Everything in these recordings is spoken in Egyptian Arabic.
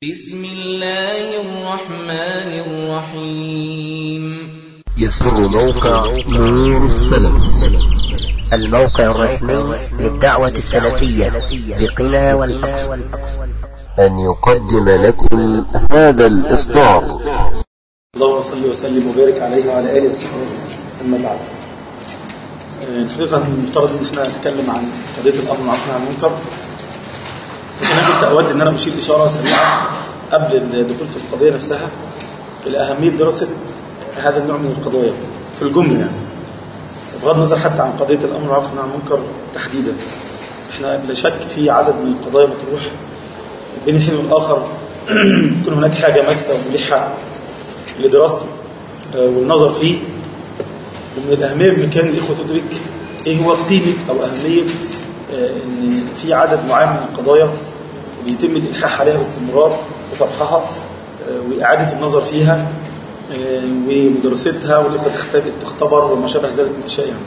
بسم الله الرحمن الرحيم يسر موقع نور السلام الموقع الرسمي للدعوة السلفية بقنا والأقصى أن يقدم لكم هذا الإصدار اللهم صل وسلم وبارك عليه وعلى اله وصحبه اما بعد آه، الحقيقه المفترض ان احنا نتكلم عن قضيه الامر بالمعروف والنهي عن المنكر لكن انا كنت اود ان انا اشير اشاره سريعه قبل الدخول في القضيه نفسها الى اهميه دراسه هذا النوع من القضايا في الجمله يعني بغض النظر حتى عن قضيه الامر بالمعروف والنهي عن المنكر تحديدا احنا لا شك في عدد من القضايا مطروح بين الحين والاخر يكون هناك حاجه ماسه وملحه لدراسته آه، والنظر فيه ومن الأهمية بإمكان الإخوة تدرك إيه هو قيمة أو أهمية آه، إن في عدد معين من القضايا بيتم الإلحاح عليها باستمرار وطرحها آه، وإعادة النظر فيها آه، ومدرستها والإخوة تختبر تختبر وما شابه ذلك من الأشياء يعني.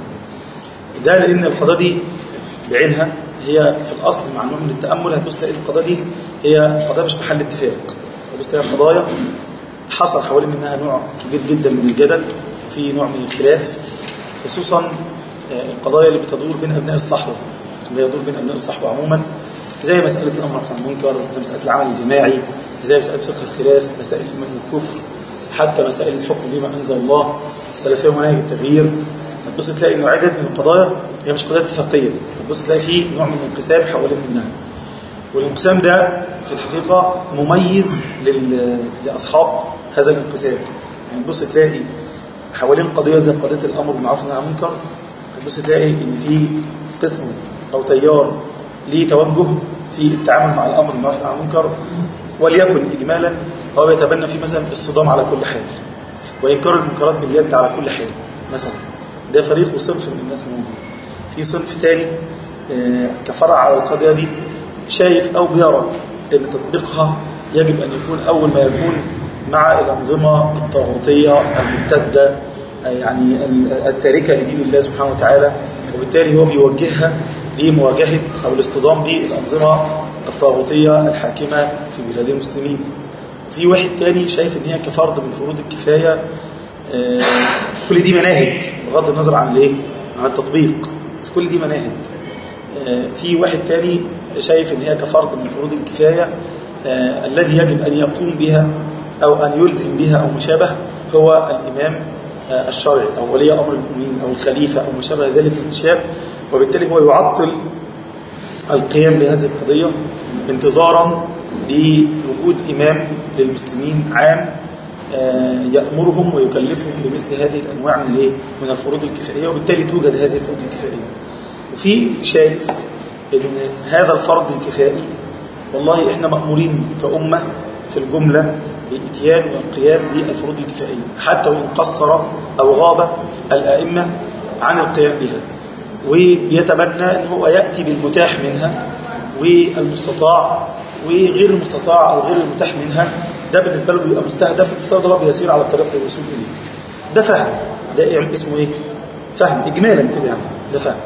ده لأن القضايا دي بعينها هي في الأصل مع نوع من التأمل هتبص تلاقي القضايا دي هي قضايا مش محل اتفاق هتبص تلاقي قضايا حصل حوالين منها نوع كبير جدا من الجدل في نوع من الخلاف خصوصا آه، القضايا اللي بتدور بين ابناء الصحوه اللي يدور بين ابناء الصحوه عموما زي مساله الامر بالمعروف والنهي عن المنكر زي مساله العمل الجماعي زي مساله فقه الخلاف مسائل الايمان والكفر حتى مسائل الحكم بما انزل الله السلفيه ومناهج التغيير هتبص تلاقي انه عدد من القضايا هي مش قضايا اتفاقيه هتبص تلاقي فيه نوع من الانقسام حوالين منها والانقسام ده في الحقيقة مميز لل... لأصحاب هذا الانقسام يعني تبص تلاقي حوالين قضية زي قضية الأمر بالمعروف والنهي عن المنكر تبص تلاقي إن في قسم أو تيار ليه توجه في التعامل مع الأمر بالمعروف والنهي عن المنكر وليكن إجمالا هو بيتبنى في مثلا الصدام على كل حال وإنكار المنكرات باليد على كل حال مثلا ده فريق وصنف من الناس موجود في صنف تاني آه، كفرع على القضية دي شايف أو بيرى أن تطبيقها يجب أن يكون أول ما يكون مع الأنظمة الطاغوتية المرتدة يعني التاركة لدين الله سبحانه وتعالى وبالتالي هو بيوجهها لمواجهة أو الاصطدام بالأنظمة الطاغوتية الحاكمة في بلاد المسلمين في واحد تاني شايف ان هي كفرض من فروض الكفاية آه، كل دي مناهج بغض النظر عن الايه عن التطبيق بس كل دي مناهج آه، في واحد تاني شايف ان هي كفرض من فروض الكفاية آه، الذي يجب ان يقوم بها او ان يلزم بها او مشابه هو الامام آه، الشرعي او ولي امر المؤمنين او الخليفة او ما شابه ذلك من الاشياء وبالتالي هو يعطل القيام بهذه القضية انتظارا لوجود إمام للمسلمين عام آه، يأمرهم ويكلفهم بمثل هذه الأنواع من الايه؟ من الفروض الكفائية وبالتالي توجد هذه الفروض الكفائية وفي شايف ان هذا الفرض الكفائي والله احنا مأمورين كأمة في الجملة بالإتيان والقيام بالفروض الكفائية حتى وإن قصر أو غاب الأئمة عن القيام بها وبيتبنى ان هو يأتي بالمتاح منها والمستطاع وغير المستطاع أو غير المتاح منها ده بالنسبة له بيبقى مستهدف المفترض هو بيسير على الطريق الوصول إليه ده فهم ده إيه اسمه إيه؟ فهم إجمالا كده يعني ده فهم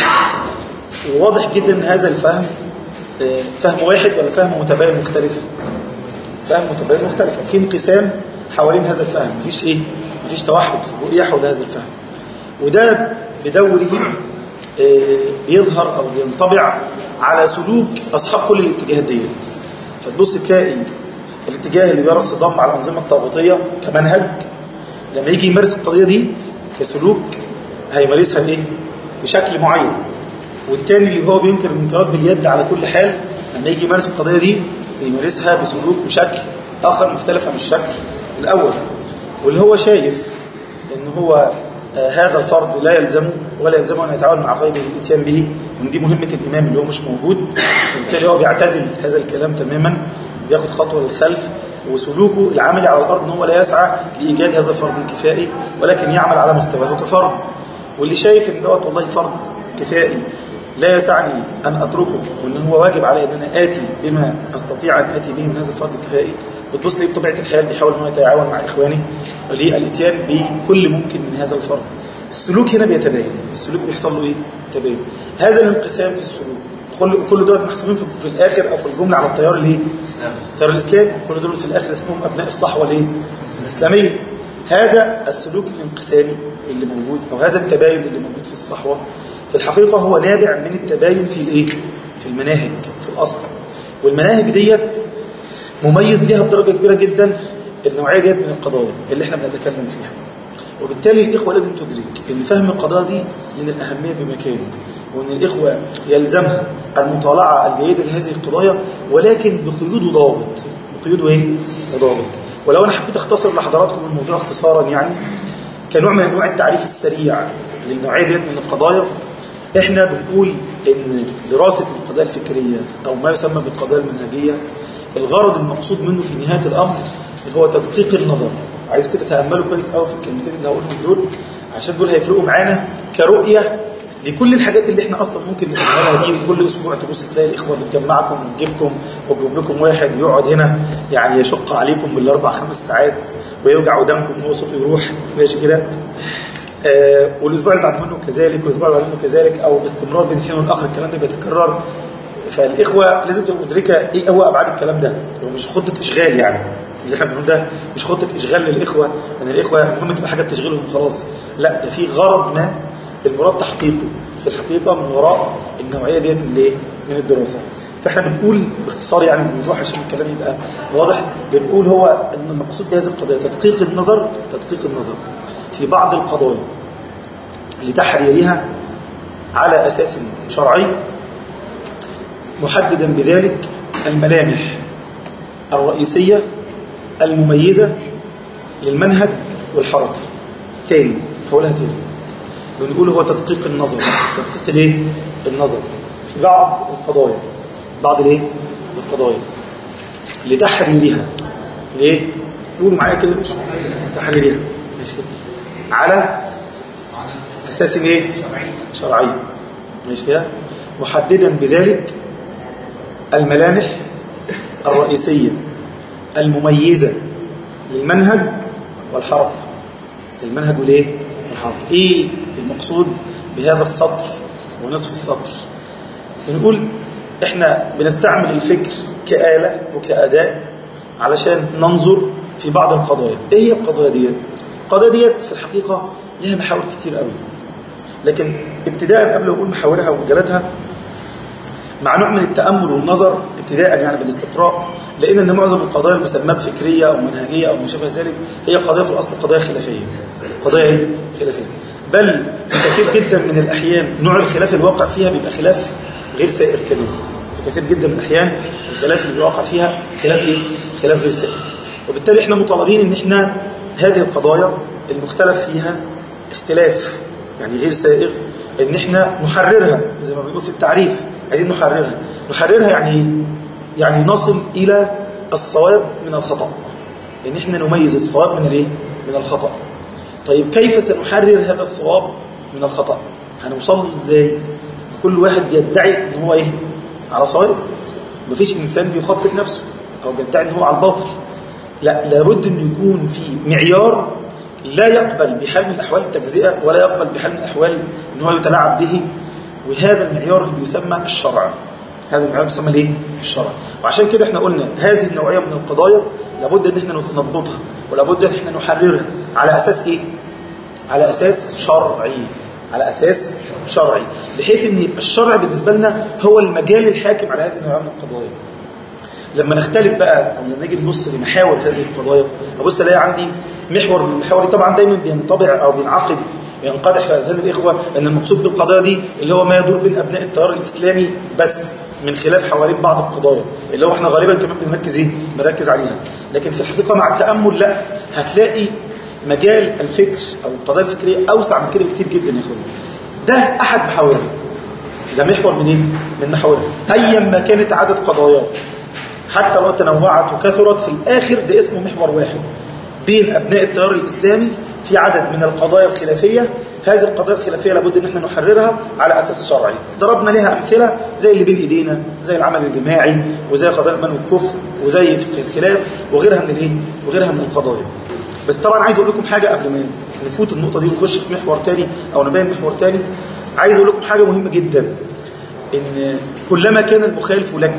وواضح جدا ان هذا الفهم آه، فهم واحد ولا فهم متباين مختلف فهم متباين مختلف في انقسام حوالين هذا الفهم مفيش ايه مفيش توحد في الرؤيه حول هذا الفهم وده بدوره آه، بيظهر او بينطبع على سلوك اصحاب كل الاتجاهات ديت فتبص تلاقي الاتجاه اللي بيرى الصدام مع الانظمه الطاغوتيه كمنهج لما يجي يمارس القضيه دي كسلوك هيمارسها بايه بشكل معين والتاني اللي هو بينكر المنكرات باليد على كل حال لما يجي يمارس القضيه دي بيمارسها بسلوك وشكل اخر مختلف عن الشكل الاول واللي هو شايف ان هو آه، هذا الفرض لا يلزمه ولا يلزمه ان يتعاون مع غيره للاتيان به وان دي مهمه الامام اللي هو مش موجود وبالتالي هو بيعتزل هذا الكلام تماما بياخد خطوه للخلف وسلوكه العملي على الارض ان هو لا يسعى لايجاد هذا الفرض الكفائي ولكن يعمل على مستواه كفرض واللي شايف ان دوت والله فرض كفائي لا يسعني أن أتركه وأن هو واجب علي أن أنا آتي بما أستطيع أن آتي به من هذا الفرض الكفائي بتبص لي بطبيعة الحال بيحاول أن هو يتعاون مع إخواني للإتيان بكل ممكن من هذا الفرض السلوك هنا بيتباين السلوك بيحصل له إيه؟ تباين هذا الانقسام في السلوك كل كل دول محسوبين في, في الاخر او في الجمله على التيار الايه التيار الاسلامي كل دول في الاخر اسمهم ابناء الصحوه الايه الاسلاميه هذا السلوك الانقسامي اللي موجود او هذا التباين اللي موجود في الصحوه في الحقيقه هو نابع من التباين في الايه في المناهج في الاصل والمناهج ديت مميز ليها بدرجه كبيره جدا النوعيه ديت من القضايا اللي احنا بنتكلم فيها وبالتالي الإخوة لازم تدرك أن فهم القضايا دي من الأهمية بمكان وأن الإخوة يلزمها المطالعة الجيدة لهذه القضايا ولكن بقيود وضوابط بقيود وإيه؟ وضوابط ولو أنا حبيت أختصر لحضراتكم الموضوع اختصارا يعني كنوع من أنواع التعريف السريع للنوعية دي من القضايا إحنا بنقول إن دراسة القضايا الفكرية أو ما يسمى بالقضايا المنهجية الغرض المقصود منه في نهاية الأمر هو تدقيق النظر عايز كده تأملوا كويس قوي في الكلمتين اللي هقولهم دول عشان دول هيفرقوا معانا كرؤية لكل الحاجات اللي احنا اصلا ممكن نتعملها دي كل اسبوع تبص تلاقي الاخوه بتجمعكم وتجيبكم وتجيب لكم واحد يقعد هنا يعني يشق عليكم بالاربع خمس ساعات ويوجع ودانكم وهو صوته يروح ماشي كده آه والاسبوع اللي بعد منه كذلك والاسبوع اللي بعد منه كذلك او باستمرار بين حين والاخر الكلام ده بيتكرر فالاخوه لازم تبقى مدركه ايه هو ابعاد الكلام ده هو مش خطه اشغال يعني اللي احنا بنقول ده مش خطه اشغال للاخوه ان الاخوه المهم تبقى حاجه بتشغلهم وخلاص لا ده في غرض ما في المراد تحقيقه في الحقيقه من وراء النوعيه ديت اللي ايه من الدراسه فاحنا بنقول باختصار يعني بنروح عشان الكلام يبقى واضح بنقول هو ان المقصود بهذه القضيه تدقيق النظر تدقيق النظر في بعض القضايا لتحريرها على اساس شرعي محددا بذلك الملامح الرئيسيه المميزة للمنهج والحركة تاني هقولها تاني بنقول هو تدقيق النظر تدقيق الايه النظر في بعض القضايا بعض الايه القضايا لتحريرها ليه قولوا معايا كده مش تحريرها ماشي كده على اساس ايه شرعي ماشي كده محددا بذلك الملامح الرئيسيه المميزة للمنهج والحركة المنهج والايه والحركة ايه المقصود بهذا السطر ونصف السطر بنقول احنا بنستعمل الفكر كآلة وكأداة علشان ننظر في بعض القضايا ايه هي القضايا ديت القضايا ديت في الحقيقة لها محاور كتير قوي لكن ابتداء قبل ما اقول محاورها ومجالاتها مع نوع من التأمل والنظر ابتداء يعني بالاستقراء لأن أن معظم القضايا المسمات فكرية أو منهجية أو ما شابه ذلك هي قضايا في الأصل قضايا خلافية قضايا ايه؟ خلافية بل في كثير جدا من الأحيان نوع الخلاف الواقع فيها بيبقى خلاف غير سائر كمان في كثير جدا من الأحيان الخلاف اللي بيوقع فيها خلاف إيه؟ خلاف غير سائر وبالتالي احنا مطالبين ان احنا هذه القضايا المختلف فيها اختلاف يعني غير سائغ ان احنا نحررها زي ما بنقول في التعريف عايزين نحررها نحررها يعني ايه يعني نصل الى الصواب من الخطأ ان احنا نميز الصواب من الايه من الخطأ طيب كيف سنحرر هذا الصواب من الخطأ هنوصل له ازاي كل واحد بيدعي ان هو ايه على صواب مفيش انسان بيخطئ نفسه او بيدعي ان هو على الباطل لا لابد ان يكون في معيار لا يقبل بحال من الاحوال التجزئه ولا يقبل بحال من الاحوال ان هو يتلاعب به وهذا المعيار اللي يسمى الشرع هذا المعيار يسمى الايه الشرع وعشان كده احنا قلنا هذه النوعيه من القضايا لابد ان احنا نضبطها ولابد ان احنا نحررها على اساس ايه على اساس شرعي على اساس شرعي بحيث ان الشرع بالنسبه لنا هو المجال الحاكم على هذه النوعيه من القضايا لما نختلف بقى او لما نيجي نبص لمحاور هذه القضايا ابص الاقي عندي محور من المحاور طبعا دايما بينطبع او بينعقد ينقدح في اذهان الاخوه ان المقصود بالقضايا دي اللي هو ما يدور بين ابناء التيار الاسلامي بس من خلاف حوالين بعض القضايا اللي هو احنا غالبا كمان بنركز ايه بنركز عليها لكن في الحقيقه مع التامل لا هتلاقي مجال الفكر او القضايا الفكريه اوسع من كده بكتير جدا يا اخوان ده احد محاورها ده محور من ايه من محاورها ايا ما كانت عدد قضايا حتى لو تنوعت وكثرت في الاخر ده اسمه محور واحد بين ابناء التيار الاسلامي في عدد من القضايا الخلافيه هذه القضايا الخلافيه لابد ان احنا نحررها على اساس شرعي ضربنا لها امثله زي اللي بين ايدينا زي العمل الجماعي وزي قضايا المن والكفر وزي فقه الخلاف وغيرها من الايه وغيرها من القضايا بس طبعا عايز اقول لكم حاجه قبل ما نفوت النقطه دي ونخش في محور تاني او نبين محور تاني عايز اقول لكم حاجه مهمه جدا ان كلما كان المخالف لك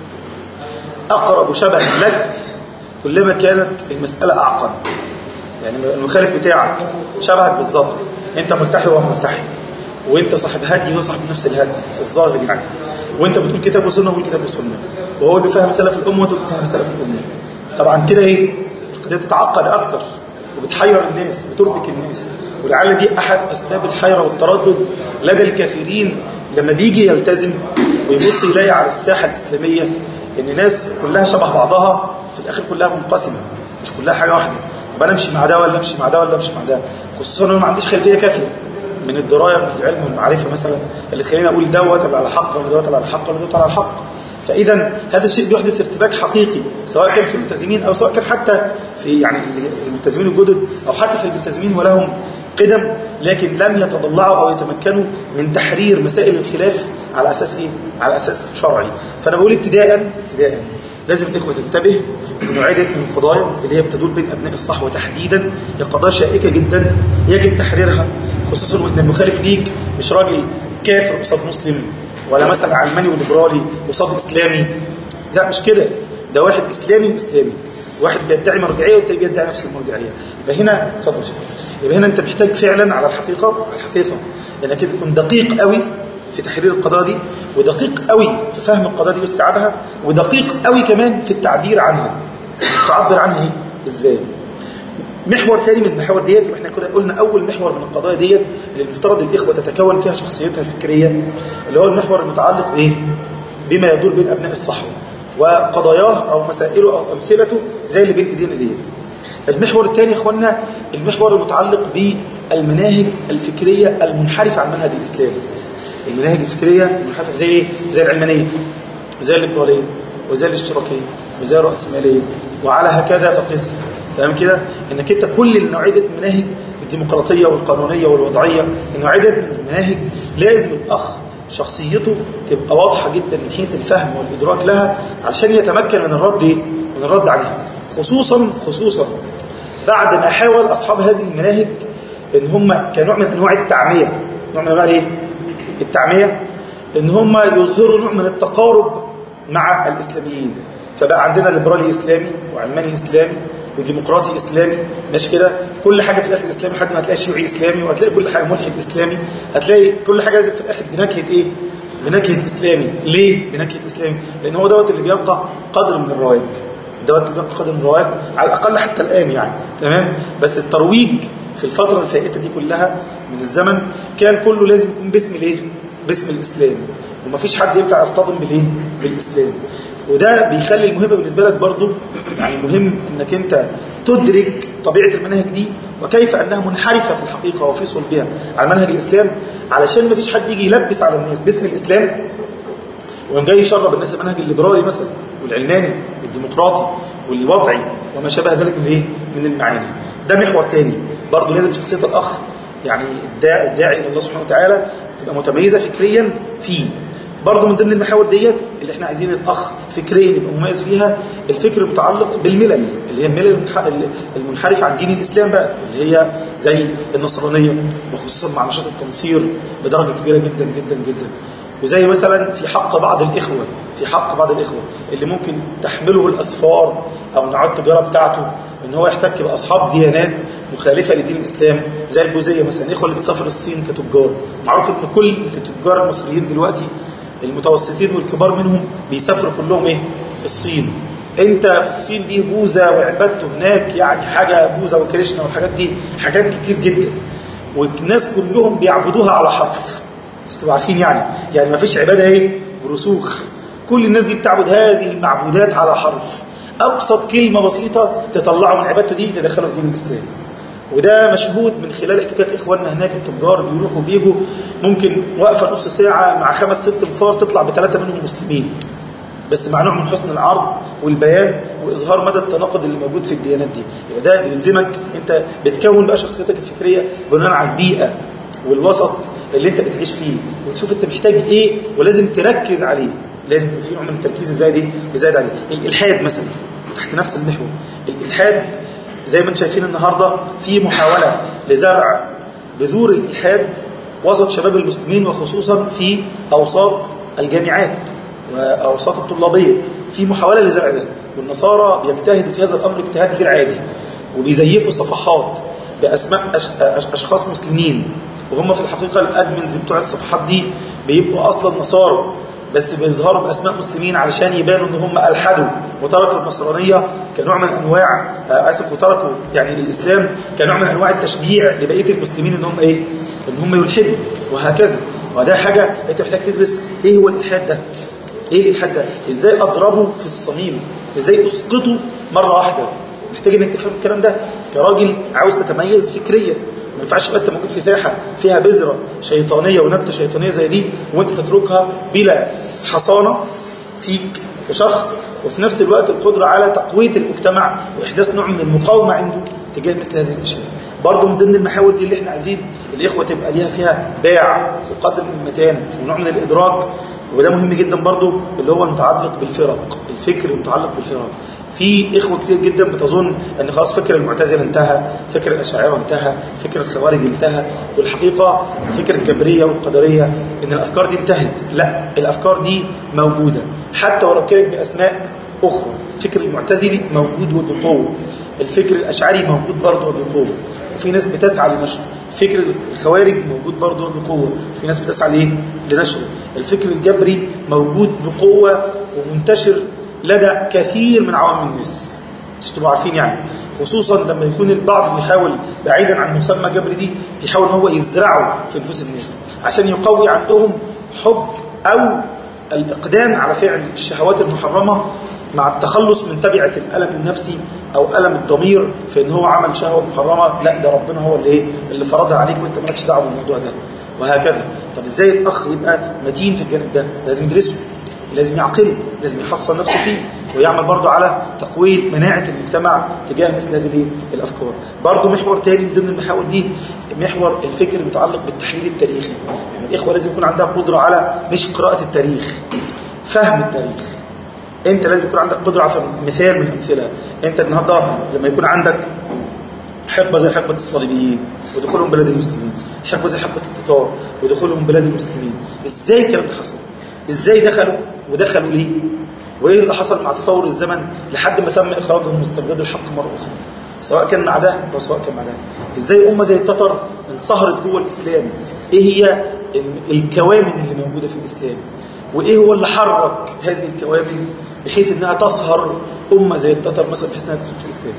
اقرب شبها لك كلما كانت المساله اعقد يعني المخالف بتاعك شبهك بالظبط انت ملتحي وهو ملتحي وانت صاحب هدي وهو صاحب نفس الهدي في الظاهر يعني وانت بتقول كتاب وسنه وهو كتاب وسنه وهو بيفهم سلف الامه وانت بتفهم سلف الامه طبعا كده ايه القضيه بتتعقد اكتر وبتحير الناس بتربك الناس ولعل دي احد اسباب الحيره والتردد لدى الكثيرين لما بيجي يلتزم ويبص يلاقي على الساحه الاسلاميه ان ناس كلها شبه بعضها في الاخر كلها منقسمه مش كلها حاجه واحده طب انا امشي مع ده ولا امشي مع ده ولا امشي مع ده خصوصا انا ما عنديش خلفيه كافيه من الدرايه من العلم والمعرفه مثلا اللي تخليني اقول دوت اللي على حق ولا دوت اللي على حق ولا دوت على حق فاذا هذا الشيء بيحدث ارتباك حقيقي سواء كان في الملتزمين او سواء كان حتى في يعني الملتزمين الجدد او حتى في الملتزمين ولهم قدم لكن لم يتضلعوا او يتمكنوا من تحرير مسائل الخلاف على اساس ايه؟ على اساس شرعي فانا بقول ابتداء ابتداء لازم الاخوه تنتبه انه عدة من القضايا اللي هي بتدور بين ابناء الصحوه تحديدا هي قضايا شائكه جدا يجب تحريرها خصوصا وان المخالف ليك مش راجل كافر قصاد مسلم ولا مثلا علماني وليبرالي قصاد اسلامي لا مش كده ده واحد اسلامي واسلامي واحد بيدعي مرجعيه والتاني بيدعي نفس المرجعيه يبقى هنا اتفضل يا شيخ. يبقى هنا انت محتاج فعلا على الحقيقه على الحقيقه انك انت تكون دقيق قوي في تحرير القضايا دي ودقيق قوي في فهم القضايا دي واستيعابها ودقيق قوي كمان في التعبير عنها تعبر عنها ايه ازاي محور تاني من المحاور ديت واحنا كنا قلنا اول محور من القضايا ديت اللي المفترض الاخوه تتكون فيها شخصيتها الفكريه اللي هو المحور المتعلق ايه بما يدور بين ابناء الصحوه وقضاياه او مسائله او امثلته زي اللي بين ايدينا ديت المحور الثاني يا اخوانا المحور المتعلق بالمناهج الفكريه المنحرفه عن المنهج الاسلامي المناهج الفكريه المنحرفه زي ايه زي العلمانيه زي الليبراليه وزي الاشتراكيه وزي الراسماليه وعلى هكذا فقس تمام كده انك انت كل نوعيه المناهج الديمقراطيه والقانونيه والوضعيه نوعيه المناهج لازم الاخ شخصيته تبقى واضحه جدا من حيث الفهم والادراك لها علشان يتمكن من الرد ايه؟ من الرد عليها خصوصا خصوصا بعد ما حاول اصحاب هذه المناهج ان هم كنوع من انواع التعميه نوع من انواع ايه؟ التعميه ان هم يظهروا نوع من التقارب مع الاسلاميين فبقى عندنا ليبرالي اسلامي وعلماني اسلامي وديمقراطي اسلامي ماشي كده كل حاجه في الاخر اسلامي لحد ما هتلاقي شيوعي اسلامي وهتلاقي كل حاجه ملحد اسلامي هتلاقي كل حاجه لازم في الاخر بنكهه ايه بنكهه اسلامي ليه بنكهه اسلامي لان هو دوت اللي بيبقى قدر من الرواج دوت اللي بيبقى قدر من الرواج على الاقل حتى الان يعني تمام بس الترويج في الفتره الفائته دي كلها من الزمن كان كله لازم يكون باسم الايه باسم الاسلام ومفيش حد ينفع يصطدم بالايه بالاسلام وده بيخلي المهمه بالنسبه لك برضو يعني مهم انك انت تدرك طبيعه المناهج دي وكيف انها منحرفه في الحقيقه وفي صلبها على منهج الاسلام علشان ما فيش حد يجي يلبس على الناس باسم الاسلام ويقوم جاي يشرب الناس المنهج الليبرالي مثلا والعلماني والديمقراطي والوضعي وما شابه ذلك من ايه؟ من المعاني. ده محور تاني برضه لازم شخصيه الاخ يعني الداعي, الداعي الى الله سبحانه وتعالى تبقى متميزه فكريا فيه. برضه من ضمن المحاور ديت اللي احنا عايزين الاخ فكريا يبقى مميز فيها الفكر المتعلق بالملل اللي هي الملل المنحرفه عن دين الاسلام بقى اللي هي زي النصرانيه وخصوصا مع نشاط التنصير بدرجه كبيره جدا جدا جدا وزي مثلا في حق بعض الإخوة في حق بعض الإخوة اللي ممكن تحمله الأسفار أو نوع التجارة بتاعته إن هو يحتك بأصحاب ديانات مخالفة لدين الإسلام زي البوذية مثلا الإخوة اللي بتسافر الصين كتجار معروف إن كل التجار المصريين دلوقتي المتوسطين والكبار منهم بيسافروا كلهم إيه؟ الصين انت في الصين دي بوذا وعبادته هناك يعني حاجة بوذا وكريشنا والحاجات دي حاجات كتير جدا والناس كلهم بيعبدوها على حرف مش تبقوا عارفين يعني يعني ما فيش عبادة ايه برسوخ كل الناس دي بتعبد هذه المعبودات على حرف أبسط كلمة بسيطة تطلعه من عبادته دي تدخله في دين الإسلام وده مشهود من خلال احتكاك إخواننا هناك التجار بيروحوا بيجوا ممكن وقفة نص ساعة مع خمس ست انفار تطلع بثلاثة منهم مسلمين بس مع نوع من حسن العرض والبيان واظهار مدى التناقض اللي موجود في الديانات دي ده بيلزمك انت بتكون بقى شخصيتك الفكريه بناء على البيئه والوسط اللي انت بتعيش فيه وتشوف انت محتاج ايه ولازم تركز عليه لازم يكون في نوع من التركيز الزايد ايه يزايد عليه الالحاد مثلا تحت نفس المحور الالحاد زي ما انتم شايفين النهارده في محاوله لزرع بذور الالحاد وسط شباب المسلمين وخصوصا في اوساط الجامعات واوساط الطلابيه في محاوله لزرع ده والنصارى بيجتهدوا في هذا الامر اجتهاد غير عادي وبيزيفوا صفحات باسماء أش... أش... اشخاص مسلمين وهم في الحقيقه الادمنز بتوع الصفحات دي بيبقوا اصلا نصارى بس بيظهروا باسماء مسلمين علشان يبانوا ان هم الحدوا وتركوا النصرانيه كنوع من انواع آه، اسف وتركوا يعني الاسلام كنوع من انواع التشجيع لبقيه المسلمين ان هم ايه؟ ان هم يلحدوا وهكذا وده حاجه انت محتاج تدرس ايه هو الالحاد ده؟ ايه الالحاد ده؟ ازاي اضربه في الصميم؟ ازاي اسقطه مره واحده؟ محتاج انك تفهم الكلام ده كراجل عاوز تتميز فكريا ما ينفعش يبقى انت موجود في ساحه فيها بذره شيطانيه ونبته شيطانيه زي دي وانت تتركها بلا حصانه فيك كشخص وفي نفس الوقت القدره على تقويه المجتمع واحداث نوع من المقاومه عنده تجاه مثل هذه الاشياء. برضه من ضمن المحاور دي اللي احنا عايزين الاخوه تبقى ليها فيها باع وقدر من المتانه ونوع من الادراك وده مهم جدا برضه اللي هو المتعلق بالفرق الفكر المتعلق بالفرق في اخوه كتير جدا بتظن ان خلاص فكر المعتزله انتهى فكر الاشاعره انتهى فكر الخوارج انتهى والحقيقه فكر الجبريه والقدريه ان الافكار دي انتهت لا الافكار دي موجوده حتى ولو كانت باسماء اخرى الفكر المعتزلي موجود وبقوه الفكر الاشعري موجود برضه وبقوه وفي ناس بتسعى لنشره فكر الخوارج موجود برضه بقوه في ناس بتسعى ليه لنشره الفكر الجبري موجود بقوه ومنتشر لدى كثير من عوام الناس مش تبقوا عارفين يعني خصوصا لما يكون البعض بيحاول بعيدا عن مسمى جبر دي بيحاول ان هو يزرعه في نفوس الناس عشان يقوي عندهم حب او الاقدام على فعل الشهوات المحرمه مع التخلص من تبعه الالم النفسي او الم الضمير في ان هو عمل شهوه محرمه لا ده ربنا هو اللي ايه اللي فرضها عليك وانت مالكش دعوه بالموضوع ده وهكذا طب ازاي الاخ يبقى متين في الجانب ده لازم يدرسه لازم يعقله لازم يحصن نفسه فيه ويعمل برضه على تقوية مناعة المجتمع تجاه مثل هذه الأفكار برضه محور تاني من ضمن المحاور دي محور الفكر المتعلق بالتحليل التاريخي يعني الإخوة لازم يكون عندها قدرة على مش قراءة التاريخ فهم التاريخ انت لازم يكون عندك قدرة على فهم مثال من الأمثلة انت النهاردة لما يكون عندك حقبة زي حقبة الصليبيين ودخولهم بلاد المسلمين حقبة زي حقبة التتار ودخولهم بلاد المسلمين ازاي الكلام ده حصل ازاي دخلوا ودخلوا ليه وايه اللي حصل مع تطور الزمن لحد ما تم اخراجهم واسترداد الحق مره اخرى سواء كان مع ده او سواء كان مع ده ازاي امه زي التتر انصهرت جوه الاسلام ايه هي الكوامن اللي موجوده في الاسلام وايه هو اللي حرك هذه الكوامن بحيث انها تصهر امه زي التتر مثلا بحيث انها تدخل في الاسلام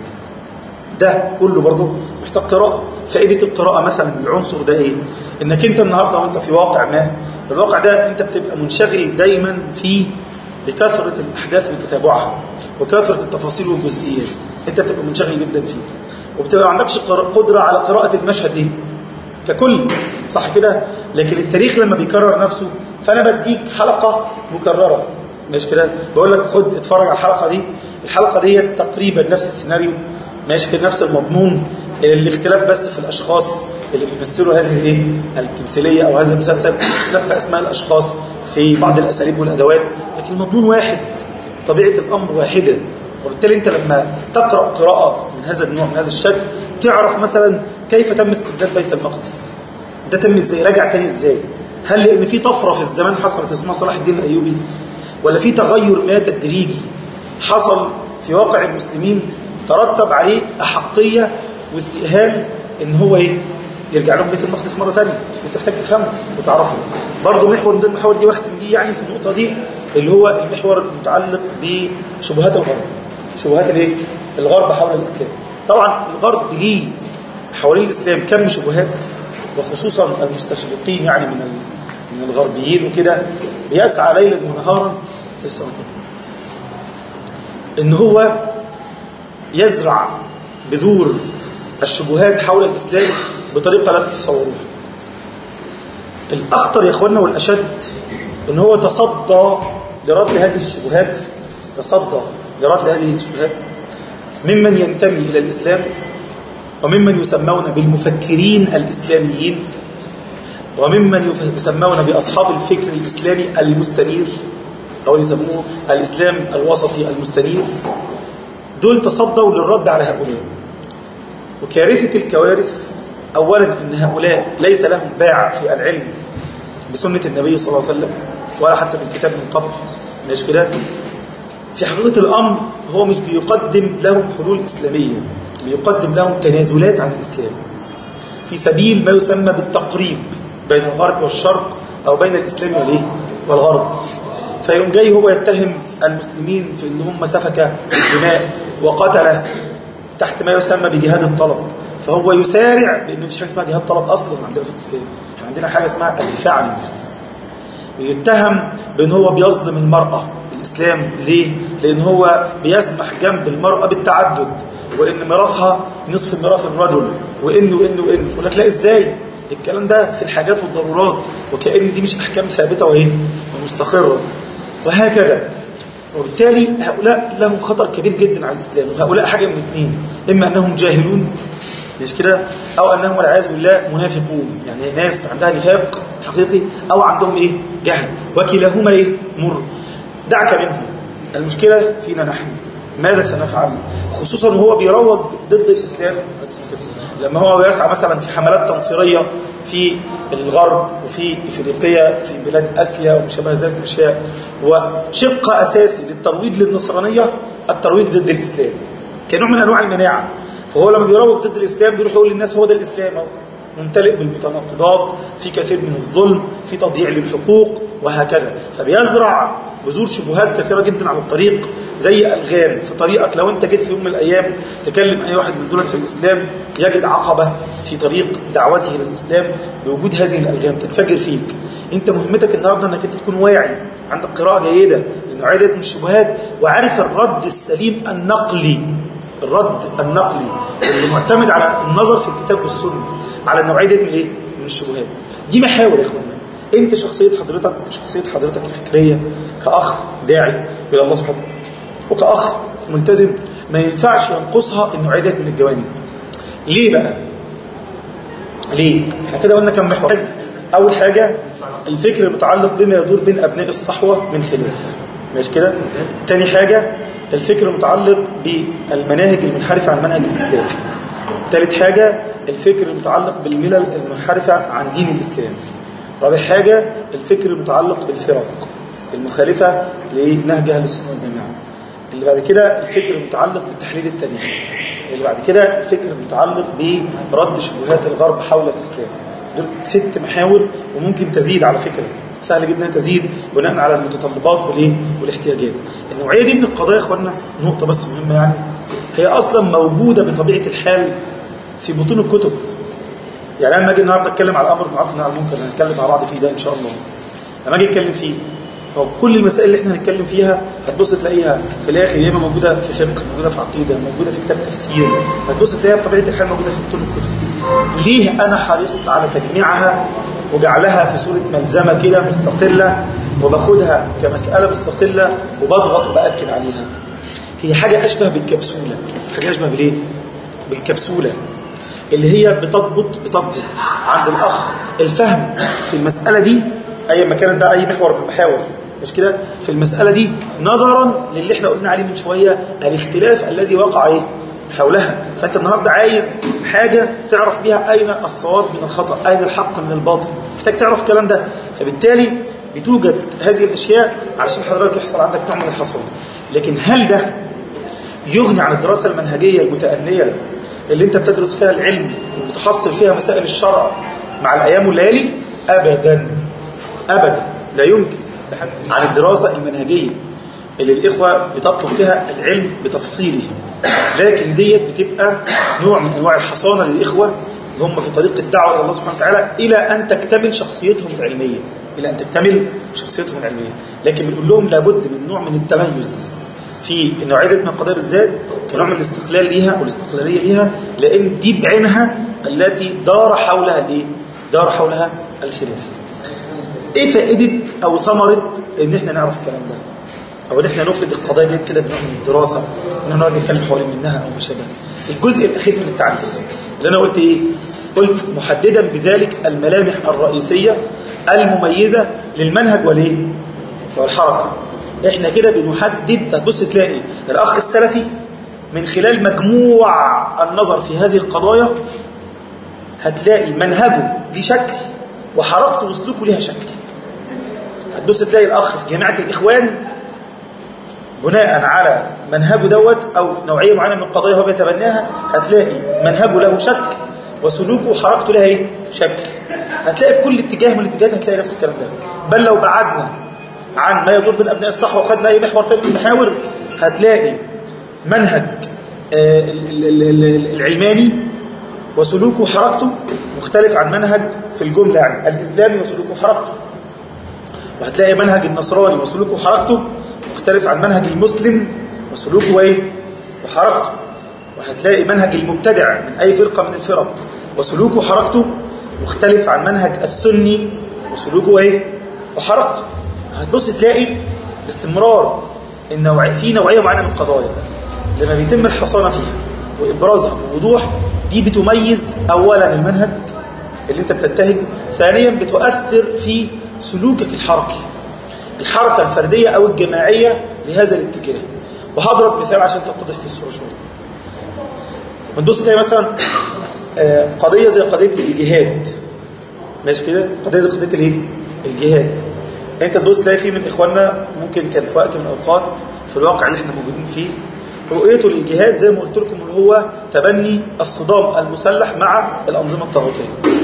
ده كله برضه محتاج قراءه فائده القراءه مثلا العنصر ده ايه انك انت النهارده وانت في واقع ما الواقع ده انت بتبقى منشغل دايما فيه بكثرة الأحداث بتتابعها وكثرة التفاصيل والجزئيات انت بتبقى منشغل جدا فيه وبتبقى ما عندكش قدرة على قراءة المشهد ايه ككل صح كده لكن التاريخ لما بيكرر نفسه فانا بديك حلقة مكررة ماشي كده بقول لك خد اتفرج على الحلقة دي الحلقة دي تقريبا نفس السيناريو ماشي كده نفس المضمون الاختلاف بس في الاشخاص اللي بيمثلوا هذه الايه التمثيليه او هذا المسلسل اختلاف في اسماء الاشخاص في بعض الاساليب والادوات لكن المضمون واحد طبيعه الامر واحده وبالتالي انت لما تقرا قراءه من هذا النوع من هذا الشكل تعرف مثلا كيف تم استبداد بيت المقدس ده تم ازاي رجع تاني ازاي هل لان في طفره في الزمان حصلت اسمها صلاح الدين الايوبي ولا في تغير ما تدريجي حصل في واقع المسلمين ترتب عليه احقيه واستئهال ان هو ايه يرجع لهم بيت المقدس مره ثانيه وانت محتاج تفهمه وتعرفه برضه محور من ضمن المحاور دي واختم بيه يعني في النقطه دي اللي هو المحور المتعلق بشبهات الغرب شبهات الايه الغرب حول الاسلام طبعا الغرب ليه حوالين الاسلام كم شبهات وخصوصا المستشرقين يعني من من الغربيين وكده بيسعى ليلا ونهارا ان هو يزرع بذور الشبهات حول الإسلام بطريقة لا تتصوروها الأخطر يا إخواننا والأشد إن هو تصدى لرد هذه الشبهات تصدى لرد هذه الشبهات ممن ينتمي إلى الإسلام وممن يسمون بالمفكرين الإسلاميين وممن يسمون بأصحاب الفكر الإسلامي المستنير أو يسموه الإسلام الوسطي المستنير دول تصدوا للرد على هؤلاء وكارثة الكوارث أولا أن هؤلاء ليس لهم باع في العلم بسنة النبي صلى الله عليه وسلم ولا حتى بالكتاب من قبل ماشي كده في حقيقة الأمر هو مش بيقدم لهم حلول إسلامية بيقدم لهم تنازلات عن الإسلام في سبيل ما يسمى بالتقريب بين الغرب والشرق أو بين الإسلام والإيه؟ والغرب فيوم جاي هو يتهم المسلمين في ان هم سفك الدماء وقتل تحت ما يسمى بجهاد الطلب فهو يسارع بان مفيش حاجه اسمها جهاد طلب اصلا عندنا في الاسلام احنا عندنا حاجه اسمها الدفاع عن النفس ويتهم بان هو بيظلم المراه الاسلام ليه لان هو بيسمح جنب المراه بالتعدد وان ميراثها نصف ميراث الرجل وان وان وان يقول لك لا ازاي الكلام ده في الحاجات والضرورات وكأن دي مش احكام ثابته وايه ومستقره وهكذا وبالتالي هؤلاء لهم خطر كبير جدا على الإسلام وهؤلاء حاجة من اثنين إما أنهم جاهلون مش كده أو أنهم والعياذ بالله منافقون يعني ناس عندها نفاق حقيقي أو عندهم إيه جهل وكلاهما إيه مر دعك منهم المشكلة فينا نحن ماذا سنفعل خصوصا وهو بيروج ضد الإسلام لما هو بيسعى مثلا في حملات تنصيرية في الغرب وفي افريقيا في بلاد اسيا وما شابه ذلك من الاشياء وشق اساسي للترويج للنصرانيه الترويج ضد الاسلام كنوع من انواع المناعه فهو لما بيروج ضد الاسلام بيروح يقول للناس هو ده الاسلام اهو ممتلئ بالمتناقضات في كثير من الظلم في تضييع للحقوق وهكذا فبيزرع بذور شبهات كثيره جدا على الطريق زي الغام في طريقك لو انت جيت في يوم من الايام تكلم اي واحد من دول في الاسلام يجد عقبه في طريق دعوته للاسلام بوجود هذه الالغام تنفجر فيك انت مهمتك النهارده انك انت تكون واعي عندك قراءه جيده لنوعيه من الشبهات وعارف الرد السليم النقلي الرد النقلي اللي معتمد على النظر في الكتاب والسنه على النوعيه دي من ايه من الشبهات دي محاور يا اخوانا انت شخصيه حضرتك شخصيه حضرتك الفكريه كاخ داعي الى الله سبحانه وتعالى وكأخ ملتزم ما ينفعش ينقصها النوعية ديت من الجوانب ليه بقى ليه احنا كده قلنا كم محور اول حاجة الفكر المتعلق بما يدور بين ابناء الصحوة من خلاف ماشي كده تاني حاجة الفكر المتعلق بالمناهج المنحرفة عن منهج الاسلام ثالث حاجة الفكر المتعلق بالملل المنحرفة عن دين الاسلام رابع حاجة الفكر المتعلق بالفرق المخالفة لنهج اهل السنة والجماعة اللي بعد كده الفكر المتعلق بالتحليل التاريخي اللي بعد كده الفكر المتعلق برد شبهات الغرب حول الإسلام دول ست محاور وممكن تزيد على فكرة سهل جدا تزيد بناء على المتطلبات والايه والاحتياجات النوعية دي من القضايا يا اخوانا نقطة بس مهمة يعني هي أصلا موجودة بطبيعة الحال في بطون الكتب يعني لما اجي النهارده اتكلم على الامر بالمعروف والنهي عن المنكر هنتكلم مع بعض فيه ده ان شاء الله لما اجي اتكلم فيه هو كل المسائل اللي احنا هنتكلم فيها هتبص تلاقيها في الاخر يا اما موجوده في فقه موجوده في عقيده موجوده في كتاب تفسير هتبص تلاقيها بطبيعه الحال موجوده في كتب الكتب ليه انا حرصت على تجميعها وجعلها في صوره ملزمه كده مستقله وباخدها كمساله مستقله وبضغط وباكد عليها هي حاجه اشبه بالكبسوله حاجه اشبه بالايه بالكبسوله اللي هي بتضبط بتضبط عند الاخ الفهم في المساله دي اي ما كانت ده اي محور من المحاور مش كده في المسألة دي نظرا للي احنا قلنا عليه من شوية الاختلاف الذي وقع ايه حولها فانت النهاردة عايز حاجة تعرف بيها اين الصواب من الخطأ اين الحق من الباطل محتاج تعرف الكلام ده فبالتالي بتوجد هذه الاشياء علشان حضرتك يحصل عندك نوع من الحصول لكن هل ده يغني عن الدراسة المنهجية المتأنية اللي انت بتدرس فيها العلم وبتحصل فيها مسائل الشرع مع الايام والليالي ابدا ابدا لا يمكن عن الدراسة المنهجية اللي الإخوة بتطلب فيها العلم بتفصيله لكن ديت بتبقى نوع من أنواع الحصانة للإخوة اللي هم في طريق الدعوة إلى الله سبحانه وتعالى إلى أن تكتمل شخصيتهم العلمية إلى أن تكتمل شخصيتهم العلمية لكن بنقول لهم لابد من نوع من التميز في نوعية من القضايا بالذات كنوع من الاستقلال ليها والاستقلالية ليها لأن دي بعينها التي دار حولها الإيه؟ دار حولها الخلاف ايه فائدة او ثمرة ان احنا نعرف الكلام ده او ان احنا نفرد القضايا دي كده بنوع من الدراسة ان احنا نقعد نتكلم حوالين منها او ما شابه الجزء الاخير من التعريف اللي انا قلت ايه قلت محددا بذلك الملامح الرئيسية المميزة للمنهج والايه والحركة احنا كده بنحدد هتبص تلاقي الاخ السلفي من خلال مجموع النظر في هذه القضايا هتلاقي منهجه ليه شكل وحركته وسلوكه ليها شكل هتبص تلاقي الاخ في جامعه الاخوان بناء على منهجه دوت او نوعيه معينه من القضايا هو بيتبناها هتلاقي منهجه له شكل وسلوكه وحركته لها ايه شكل هتلاقي في كل اتجاه من الاتجاهات هتلاقي نفس الكلام ده بل لو بعدنا عن ما يدور بين ابناء الصحوه وخدنا اي محور تاني من المحاور هتلاقي منهج آه، ال- ال- ال- العلماني وسلوكه وحركته مختلف عن منهج في الجمله يعني الاسلامي وسلوكه وحركته وهتلاقي منهج النصراني وسلوكه وحركته مختلف عن منهج المسلم وسلوكه وايه وحركته وهتلاقي منهج المبتدع من اي فرقه من الفرق وسلوكه وحركته مختلف عن منهج السني وسلوكه وايه وحركته هتبص تلاقي باستمرار النوع في نوعيه معينه من القضايا لما بيتم الحصانه فيها وابرازها بوضوح دي بتميز اولا المنهج اللي انت بتنتهجه ثانيا بتؤثر في سلوكك الحركي الحركة الفردية أو الجماعية لهذا الاتجاه وهضرب مثال عشان تتضح في الصورة شوية بندوس تلاقي مثلا آه، قضية زي قضية الجهاد ماشي كده قضية زي قضية الايه الجهاد انت تدوس تلاقي في من اخواننا ممكن كان في وقت من الاوقات في الواقع اللي احنا موجودين فيه رؤيته للجهاد زي ما قلت لكم اللي هو تبني الصدام المسلح مع الانظمه الطاغوتيه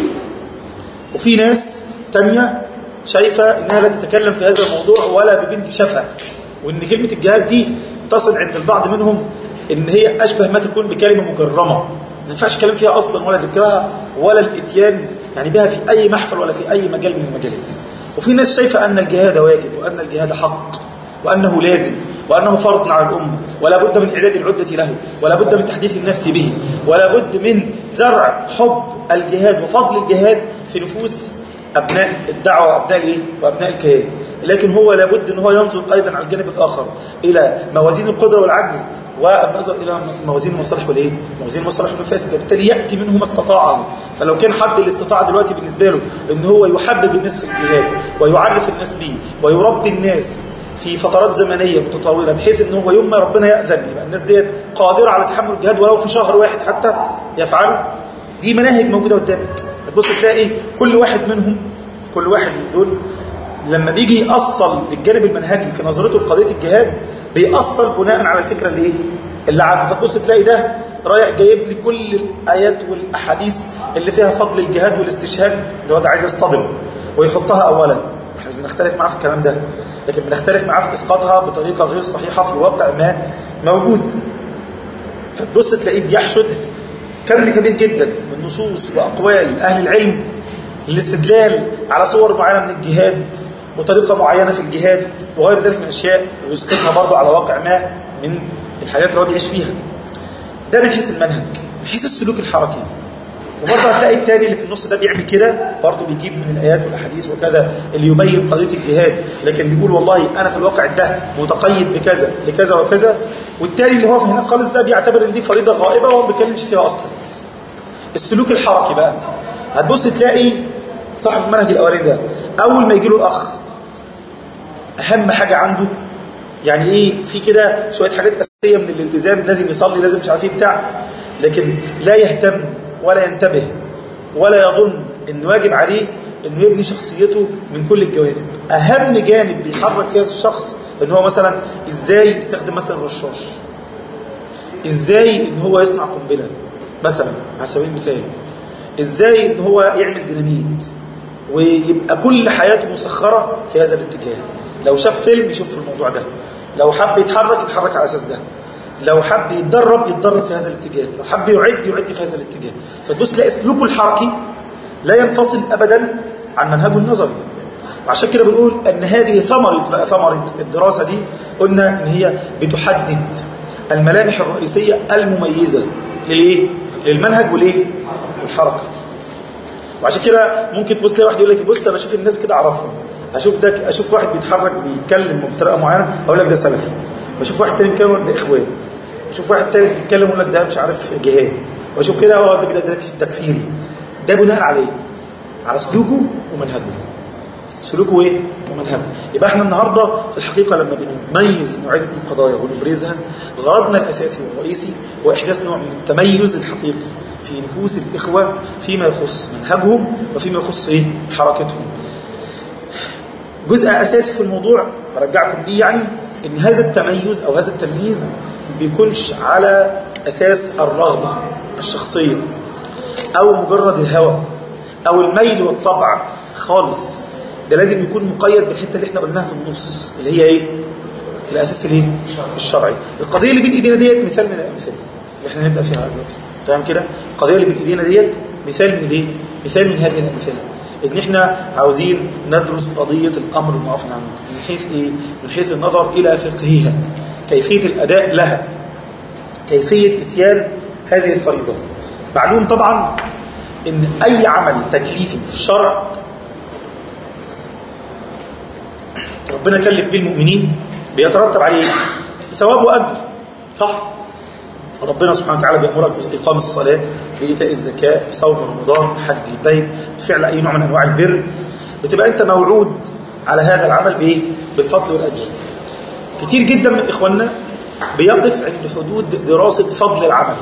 وفي ناس تانية شايفة انها لا تتكلم في هذا الموضوع ولا ببنت شفا وان كلمة الجهاد دي تصل عند البعض منهم ان هي اشبه ما تكون بكلمة مجرمة ما ينفعش كلام فيها اصلا ولا ذكرها ولا الاتيان يعني بها في اي محفل ولا في اي مجال من المجالات وفي ناس شايفة ان الجهاد واجب وان الجهاد حق وانه لازم وانه فرض على الامه ولا بد من اعداد العده له ولا بد من تحديث النفس به ولا بد من زرع حب الجهاد وفضل الجهاد في نفوس ابناء الدعوه وابناء الايه وابناء الكيان لكن هو لابد ان هو ينظر ايضا على الجانب الاخر الى موازين القدره والعجز والنظر الى موازين المصالح والايه موازين المصالح والمفاسد وبالتالي ياتي منه ما استطاعه فلو كان حد اللي استطاع دلوقتي بالنسبه له ان هو يحبب الناس في الجهاد ويعرف الناس به ويربي الناس في فترات زمنيه متطاوله بحيث ان هو يوم ما ربنا ياذن يبقى الناس ديت قادره على تحمل الجهاد ولو في شهر واحد حتى يفعله دي مناهج موجوده قدامك تبص تلاقي كل واحد منهم كل واحد من دول لما بيجي يأصل للجانب المنهجي في نظرته لقضيه الجهاد بيأصل بناء على الفكره اللي ايه اللي عنده فتبص تلاقي ده رايح جايب لي كل الايات والاحاديث اللي فيها فضل الجهاد والاستشهاد اللي هو ده عايز يصطدم ويحطها اولا احنا مش بنختلف معاه في الكلام ده لكن بنختلف معاه في اسقاطها بطريقه غير صحيحه في واقع ما موجود فتبص تلاقيه بيحشد كم كبير جدا من نصوص واقوال اهل العلم للاستدلال على صور معينه من الجهاد وطريقه معينه في الجهاد وغير ذلك من الاشياء ويسقطها برضه على واقع ما من الحاجات اللي هو بيعيش فيها ده من حيث المنهج من حيث السلوك الحركي وبرضه هتلاقي التاني اللي في النص ده بيعمل كده برضه بيجيب من الايات والاحاديث وكذا اللي يبين قضيه الجهاد لكن بيقول والله انا في الواقع ده متقيد بكذا لكذا وكذا والتاني اللي هو في هناك خالص ده بيعتبر ان دي فريضه غائبه وهو ما بيتكلمش فيها اصلا السلوك الحركي بقى هتبص تلاقي صاحب المنهج الاولاني ده اول ما يجي له الاخ اهم حاجه عنده يعني ايه في كده شويه حاجات اساسيه من الالتزام لازم يصلي لازم مش عارف ايه بتاع لكن لا يهتم ولا ينتبه ولا يظن انه واجب عليه انه يبني شخصيته من كل الجوانب اهم جانب بيحرك فيه هذا الشخص ان هو مثلا ازاي يستخدم مثلا رشاش ازاي ان هو يصنع قنبله مثلا على سبيل المثال ازاي ان هو يعمل ديناميت ويبقى كل حياته مسخره في هذا الاتجاه لو شاف فيلم يشوف في الموضوع ده لو حب يتحرك يتحرك على اساس ده لو حب يتدرب يتدرب في هذا الاتجاه لو حب يعد يعد في هذا الاتجاه فتبص تلاقي سلوكه الحركي لا ينفصل ابدا عن منهجه النظري وعشان كده بنقول ان هذه ثمره بقى ثمره الدراسه دي قلنا ان هي بتحدد الملامح الرئيسيه المميزه للايه للمنهج والايه والحركه وعشان كده ممكن تبص تلاقي واحد يقول لك بص انا اشوف الناس كده اعرفهم اشوف ده اشوف واحد بيتحرك بيتكلم بطريقه معينه اقول لك ده سلفي بشوف واحد تاني بيتكلم ده اخوان اشوف واحد تاني بيتكلم يقول لك ده مش عارف جهاد واشوف كده اه ده ده تكفيري ده بناء على ايه على سلوكه ومنهجه سلوكه ايه ومنهجه يبقى احنا النهارده في الحقيقه لما بنميز نوعيه من القضايا ونبرزها غرضنا الاساسي والرئيسي هو احداث نوع من التميز الحقيقي في نفوس الاخوه فيما يخص منهجهم وفيما يخص ايه حركتهم جزء اساسي في الموضوع برجعكم بيه يعني ان هذا التميز او هذا التمييز بيكونش على اساس الرغبه الشخصيه او مجرد الهوى او الميل والطبع خالص ده لازم يكون مقيد بالحته اللي احنا قلناها في النص اللي هي ايه الاساس الايه الشرعي القضيه اللي بين ايدينا ديت مثال من الامثله اللي احنا هنبدا فيها دلوقتي تمام كده القضيه اللي بين ايدينا ديت مثال من الايه مثال من هذه الامثله ان احنا عاوزين ندرس قضيه الامر بالمعروف والنهي عن المنكر من حيث ايه من حيث النظر الى فقهها كيفيه الاداء لها كيفيه اتيان هذه الفريضه معلوم طبعا ان اي عمل تكليفي في الشرع ربنا كلف به المؤمنين بيترتب عليه ثواب واجر صح ربنا سبحانه وتعالى بيأمرك بإقام الصلاة بإيتاء الزكاة بصوم رمضان بحج البيت بفعل أي نوع من أنواع البر بتبقى أنت موعود على هذا العمل بإيه؟ بالفضل والأجر كتير جدا من إخواننا بيقف عند حدود دراسة فضل العمل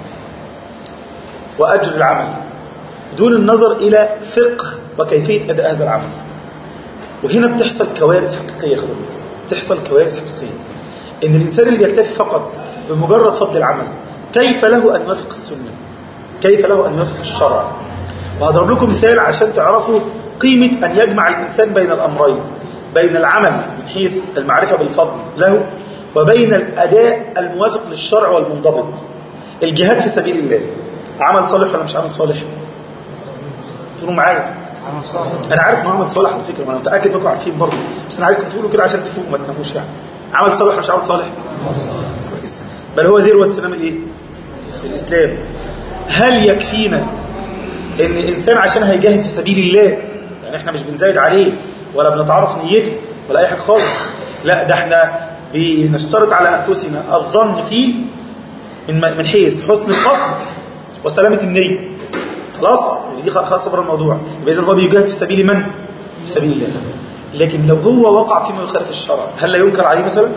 وأجر العمل دون النظر إلى فقه وكيفية أداء هذا العمل وهنا بتحصل كوارث حقيقية يا اخوان بتحصل كوارث حقيقية ان الانسان اللي بيكتفي فقط بمجرد فضل العمل كيف له ان يوافق السنة كيف له ان يوافق الشرع وهضرب لكم مثال عشان تعرفوا قيمة ان يجمع الانسان بين الامرين بين العمل من حيث المعرفة بالفضل له وبين الاداء الموافق للشرع والمنضبط الجهاد في سبيل الله عمل صالح ولا مش عمل صالح تقولوا معايا انا عارف انه عمل صالح على فكره وانا متاكد انكم عارفين برضه بس انا عايزكم تقولوا كده عشان تفوقوا ما تناموش يعني عمل صالح مش عمل صالح كويس بل هو ذروه سنام الايه الاسلام هل يكفينا ان الانسان عشان هيجاهد في سبيل الله يعني احنا مش بنزايد عليه ولا بنتعرف نيته ولا اي حاجه خالص لا ده احنا بنشترط على انفسنا الظن فيه من من حيث حسن القصد وسلامه النيه خلاص دي خلاص بره الموضوع يبقى اذا هو بيجاهد في سبيل من في سبيل الله لكن لو هو وقع فيما يخالف الشرع هل لا ينكر عليه مثلا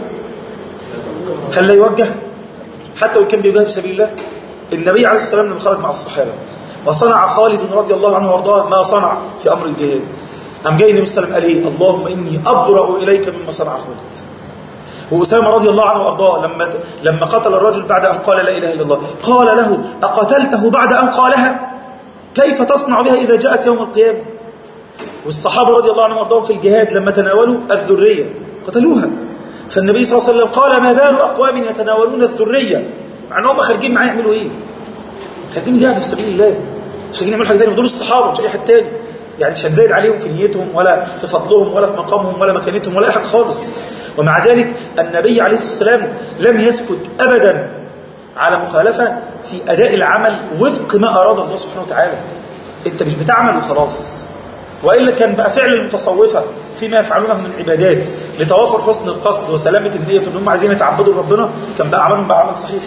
هل لا يوجه حتى وان كان بيجاهد في سبيل الله النبي عليه الصلاه والسلام لما خرج مع الصحابه وصنع خالد رضي الله عنه وارضاه ما صنع في امر الجهاد قام جاي النبي صلى الله عليه وسلم قال ايه اللهم اني ابرا اليك مما صنع خالد وأسامة رضي الله عنه وأرضاه لما لما قتل الرجل بعد أن قال لا إله إلا الله قال له أقتلته بعد أن قالها كيف تصنع بها إذا جاءت يوم القيامة والصحابة رضي الله عنهم وارضاهم في الجهاد لما تناولوا الذرية قتلوها فالنبي صلى الله عليه وسلم قال ما بال أقوام يتناولون الذرية مع أنهم خارجين معاه يعملوا إيه خارجين يجاهدوا في سبيل الله مش خارجين يعملوا حاجة ثانيه ودول الصحابة مش أي حد تاني يعني مش هنزايد عليهم في نيتهم ولا في فضلهم ولا في مقامهم ولا مكانتهم ولا أي حاجة خالص ومع ذلك النبي عليه الصلاة والسلام لم يسكت أبدا على مخالفة في أداء العمل وفق ما أراد الله سبحانه وتعالى أنت مش بتعمل وخلاص وإلا كان بقى فعل المتصوفة فيما يفعلونه من عبادات لتوافر حسن القصد وسلامة النية في أنهم عايزين يتعبدوا لربنا كان بقى عملهم بقى عمل صحيح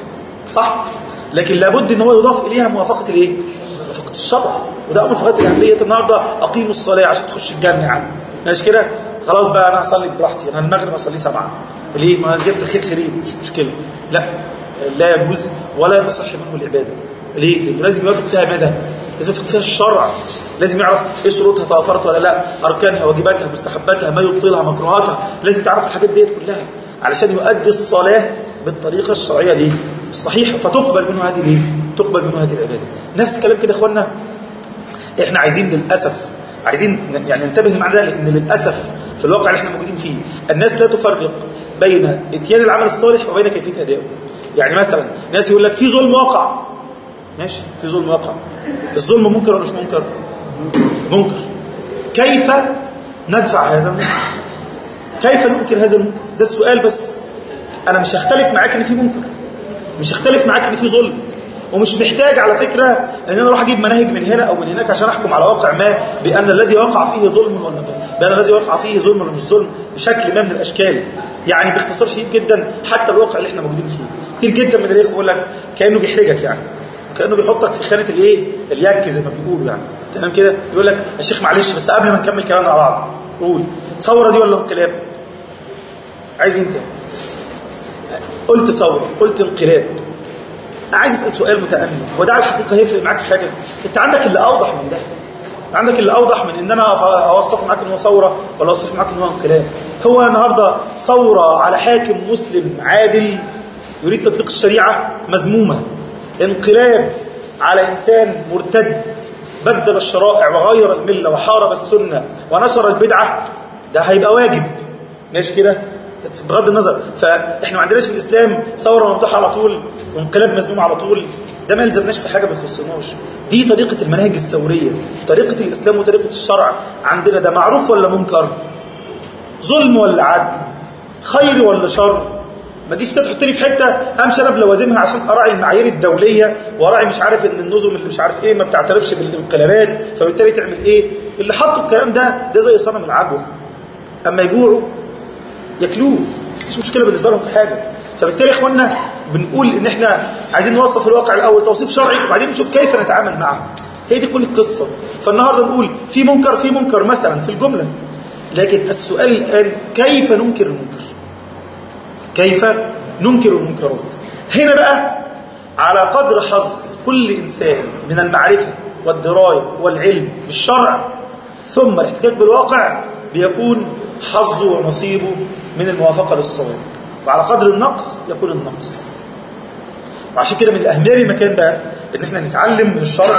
صح؟ لكن لابد ان هو يضاف اليها موافقه الايه؟ موافقه الشرع وده امر في غايه الاهميه النهارده اقيموا الصلاه عشان تخش الجنه يعني ماشي كده؟ خلاص بقى انا هصلي براحتي انا المغرب اصلي سبعه ليه؟ ما زياده الخير خيرين مش مشكله لا لا يجوز ولا تصح منه العباده ليه؟ لانه لازم يوافق فيها ماذا؟ لازم يوافق فيها الشرع لازم يعرف ايه شروطها توافرت ولا لا اركانها واجباتها مستحباتها ما يبطلها مكروهاتها لازم تعرف الحاجات ديت كلها علشان يؤدي الصلاه بالطريقه الشرعيه ليه؟ الصحيحه فتقبل منه هذه الايه؟ تقبل منه هذه العباده نفس الكلام كده يا اخوانا احنا عايزين للاسف عايزين يعني ننتبه مع ذلك ان للاسف في الواقع اللي احنا موجودين فيه الناس لا تفرق بين اتيان العمل الصالح وبين كيفيه ادائه يعني مثلا ناس يقول لك في ظلم واقع ماشي في ظلم واقع الظلم منكر ولا مش منكر منكر كيف ندفع هذا المنكر كيف ننكر هذا المنكر ده السؤال بس انا مش هختلف معاك ان في منكر مش هختلف معاك ان في ظلم ومش محتاج على فكرة ان انا اروح اجيب مناهج من هنا او من هناك عشان احكم على واقع ما بان الذي وقع فيه ظلم ولا بان الذي وقع فيه ظلم ولا مش ظلم بشكل ما من الاشكال يعني باختصار شديد جدا حتى الواقع اللي احنا موجودين فيه كتير جدا من الاخوه يقول لك كانه بيحرجك يعني كانه بيحطك في خانه الايه اليك زي ما بيقولوا يعني تمام كده يقول لك يا شيخ معلش بس قبل ما نكمل كلامنا مع بعض قول ثوره دي ولا انقلاب عايز انت قلت ثوره قلت انقلاب عايز اسال سؤال متامل هو ده على الحقيقه هيفرق معاك في حاجه انت عندك اللي اوضح من ده عندك اللي اوضح من ان انا أف- اوصف معاك ان هو ثوره ولا اوصف معاك ان هو انقلاب هو النهارده ثوره على حاكم مسلم عادل يريد تطبيق الشريعه مذمومه انقلاب على انسان مرتد بدل الشرائع وغير المله وحارب السنه ونشر البدعه ده هيبقى واجب ماشي كده بغض النظر فاحنا ما عندناش في الاسلام ثوره مفتوحه على طول وانقلاب مذموم على طول ده ما يلزمناش في حاجه ما يخصناش دي طريقه المناهج الثوريه طريقه الاسلام وطريقه الشرع عندنا ده معروف ولا منكر ظلم ولا عدل خير ولا شر ما تجيش انت تحطني في حته امشي انا بلوازمها عشان اراعي المعايير الدوليه واراعي مش عارف ان النظم اللي مش عارف ايه ما بتعترفش بالانقلابات فبالتالي تعمل ايه اللي حطوا الكلام ده ده زي صنم العجوه اما يجوعوا ياكلوه مفيش مشكله بالنسبه لهم في حاجه فبالتالي يا اخوانا بنقول ان احنا عايزين نوصف الواقع الاول توصيف شرعي وبعدين نشوف كيف نتعامل معه هي دي كل القصه فالنهارده نقول في منكر في منكر مثلا في الجمله لكن السؤال الان كيف ننكر المنكر كيف ننكر المنكرات هنا بقى على قدر حظ كل إنسان من المعرفة والدراية والعلم بالشرع ثم الاحتكاك بالواقع بيكون حظه ونصيبه من الموافقة للصواب وعلى قدر النقص يكون النقص وعشان كده من الأهمية بمكان بقى إن احنا نتعلم من الشرع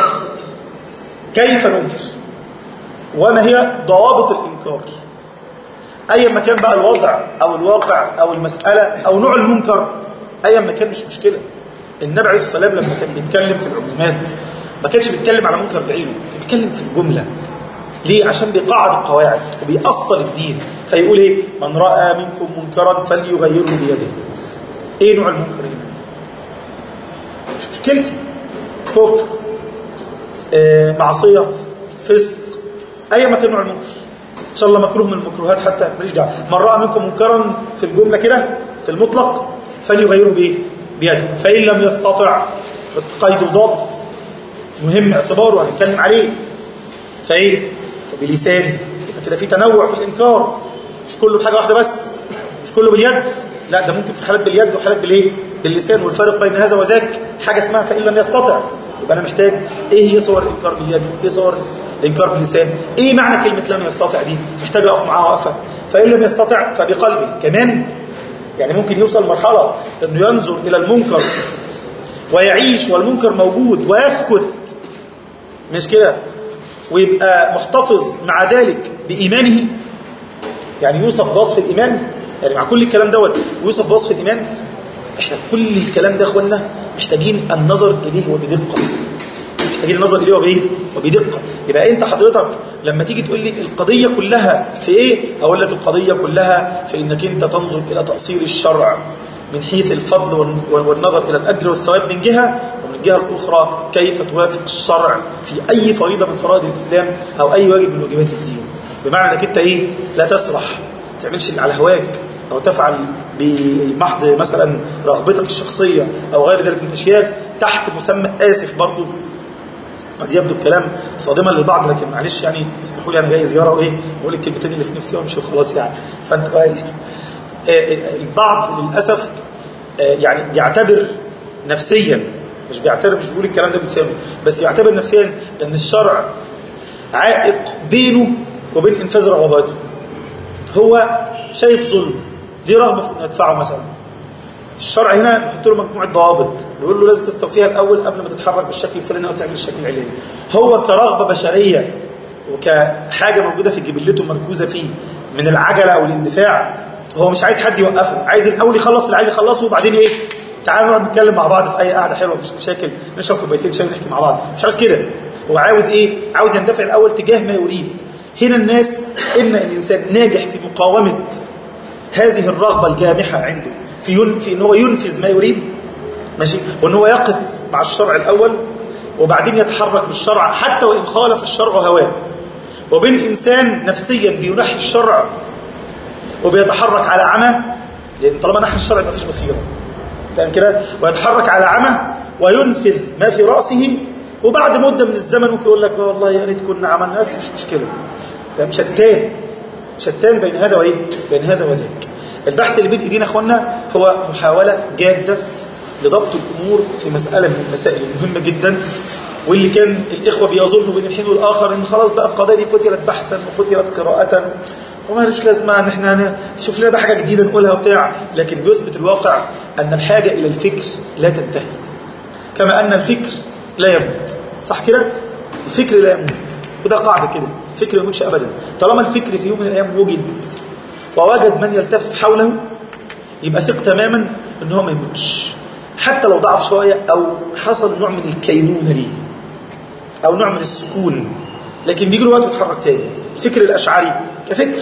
كيف ننكر وما هي ضوابط الإنكار ايا ما كان بقى الوضع او الواقع او المساله او نوع المنكر ايا ما كان مش مشكله النبي عليه الصلاه والسلام لما كان بيتكلم في العمومات ما كانش بيتكلم على منكر بعينه كان بيتكلم في الجمله ليه عشان بيقعد القواعد وبيأصل الدين فيقول ايه من راى منكم منكرا فليغيره بيده ايه نوع المنكر هنا مش مشكلتي كفر آه معصيه فسق ايا ما كان نوع المنكر ان شاء الله مكروه من المكروهات حتى ماليش دعوه من راى منكم منكرا في الجمله كده في المطلق فليغيره بايه بيده فان لم يستطع حط قيد وضابط مهم اعتباره هنتكلم عليه فايه فبلسانه يبقى كده في تنوع في الانكار مش كله بحاجه واحده بس مش كله باليد لا ده ممكن في حالات باليد وحالات بالايه باللسان والفرق بين هذا وذاك حاجه اسمها فان لم يستطع يبقى انا محتاج ايه هي صور الانكار باليد ايه صور الانكار باللسان ايه معنى كلمه لم يستطع دي محتاج اقف معاها وقفه فان لم يستطع فبقلبه كمان يعني ممكن يوصل مرحله انه ينظر الى المنكر ويعيش والمنكر موجود ويسكت مش كده ويبقى محتفظ مع ذلك بايمانه يعني يوصف بوصف الايمان يعني مع كل الكلام دوت ويوصف بوصف الايمان احنا كل الكلام ده يا اخوانا محتاجين النظر اليه وبدقه محتاجين النظر اليه وبايه وبدقه يبقى انت حضرتك لما تيجي تقول لي القضيه كلها في ايه اقول لك القضيه كلها في انك انت تنظر الى تاصيل الشرع من حيث الفضل وال- والنظر الى الاجر والثواب من جهه ومن الجهه الاخرى كيف توافق الشرع في اي فريضه من فرائض الاسلام او اي واجب من واجبات الدين بمعنى انك انت ايه لا تسرح ما تعملش اللي على هواك او تفعل بمحض مثلا رغبتك الشخصيه او غير ذلك من الاشياء تحت مسمى اسف برضو قد يبدو الكلام صادما للبعض لكن معلش يعني اسمحوا لي انا جاي زياره وايه بقول الكلمتين اللي في نفسي وامشي وخلاص يعني فانت بقى إيه؟ آه، آه، البعض للاسف آه، يعني بيعتبر نفسيا مش بيعتبر مش بيقول الكلام ده بلسانه بس يعتبر نفسيا ان الشرع عائق بينه وبين انفاذ رغباته هو شايف ظلم ليه رغبه في انه يدفعه مثلا الشرع هنا بيحط له مجموعه ضوابط بيقول له لازم تستوفيها الاول قبل ما تتحرك بالشكل الفلاني او تعمل الشكل العلاني هو كرغبه بشريه وكحاجه موجوده في جبلته مركوزه فيه من العجله او الاندفاع هو مش عايز حد يوقفه عايز الاول يخلص اللي عايز يخلصه وبعدين ايه تعالوا نقعد نتكلم مع بعض في اي قعده حلوه مفيش مشاكل نشرب كوبايتين شاي ونحكي مع بعض مش عاوز كده هو عاوز ايه عاوز يندفع الاول تجاه ما يريد هنا الناس ان الانسان ناجح في مقاومه هذه الرغبة الجامحة عنده في ين... في ان هو ينفذ ما يريد ماشي وان هو يقف مع الشرع الاول وبعدين يتحرك بالشرع حتى وان خالف الشرع هواه وبين انسان نفسيا بينحي الشرع وبيتحرك على عمى لان طالما نحى الشرع يبقى مفيش بصيره فاهم كده ويتحرك على عمى وينفذ ما في راسه وبعد مده من الزمن ممكن يقول لك آه والله يا ريت كنا عملنا بس مش مشكله فاهم شتان شتان بين هذا وايه بين هذا وذاك البحث اللي بين ايدينا اخوانا هو محاوله جاده لضبط الامور في مساله من المسائل المهمه جدا واللي كان الإخوة بيظنوا بين الحين والآخر إن خلاص بقى القضايا دي قتلت بحثا وقتلت قراءة وما ليش لازمة إن إحنا نشوف لنا بقى حاجة جديدة نقولها وبتاع لكن بيثبت الواقع أن الحاجة إلى الفكر لا تنتهي كما أن الفكر لا يموت صح كده؟ الفكر لا يموت وده قاعدة كده الفكر ما يموتش أبدا طالما الفكر في يوم من الأيام وجد ووجد من يلتف حوله يبقى ثق تماما ان هو ما يموتش حتى لو ضعف شوية أو حصل نوع من الكينونة ليه أو نوع من السكون لكن بيجي له وقت يتحرك تاني الفكر الأشعري كفكر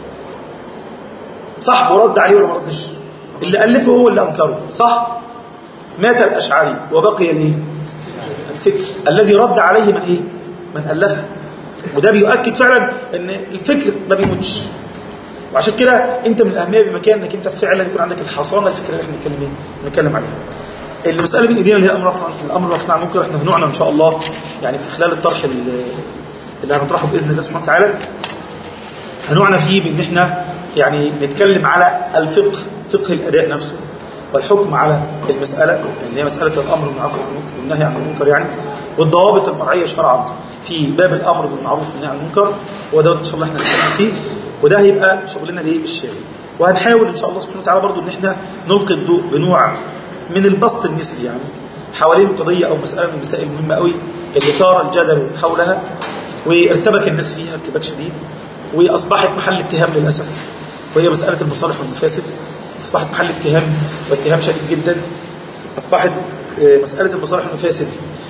صاحبه رد عليه ولا ما ردش اللي ألفه هو اللي أنكره صح مات الأشعري وبقي الايه الفكر الذي رد عليه من ايه من ألفه وده بيؤكد فعلا ان الفكر ما بيموتش وعشان كده انت من الاهميه بمكان انك انت فعلا يكون عندك الحصانه الفكريه اللي احنا بنتكلم ايه بنتكلم عليها المساله بين ايدينا اللي هي الامر رفع الامر رفع عن المنكر احنا هنعنى ان شاء الله يعني في خلال الطرح اللي اللي هنطرحه باذن الله سبحانه وتعالى هنعنى فيه بان احنا يعني نتكلم على الفقه فقه الاداء نفسه والحكم على المساله اللي هي مساله الامر بالمعروف والنهي عن المنكر يعني والضوابط المرعيه شرعا في باب الامر بالمعروف والنهي عن المنكر وده ان شاء الله احنا هنتكلم فيه وده هيبقى شغلنا الايه الشاغل وهنحاول ان شاء الله سبحانه وتعالى برضو ان احنا نلقي الضوء بنوع من البسط النسبي يعني حوالين قضيه او مساله من المسائل المهمه قوي اللي ثار الجدل حولها وارتبك الناس فيها ارتباك شديد واصبحت محل اتهام للاسف وهي مساله المصالح والمفاسد اصبحت محل اتهام واتهام شديد جدا اصبحت مساله المصالح والمفاسد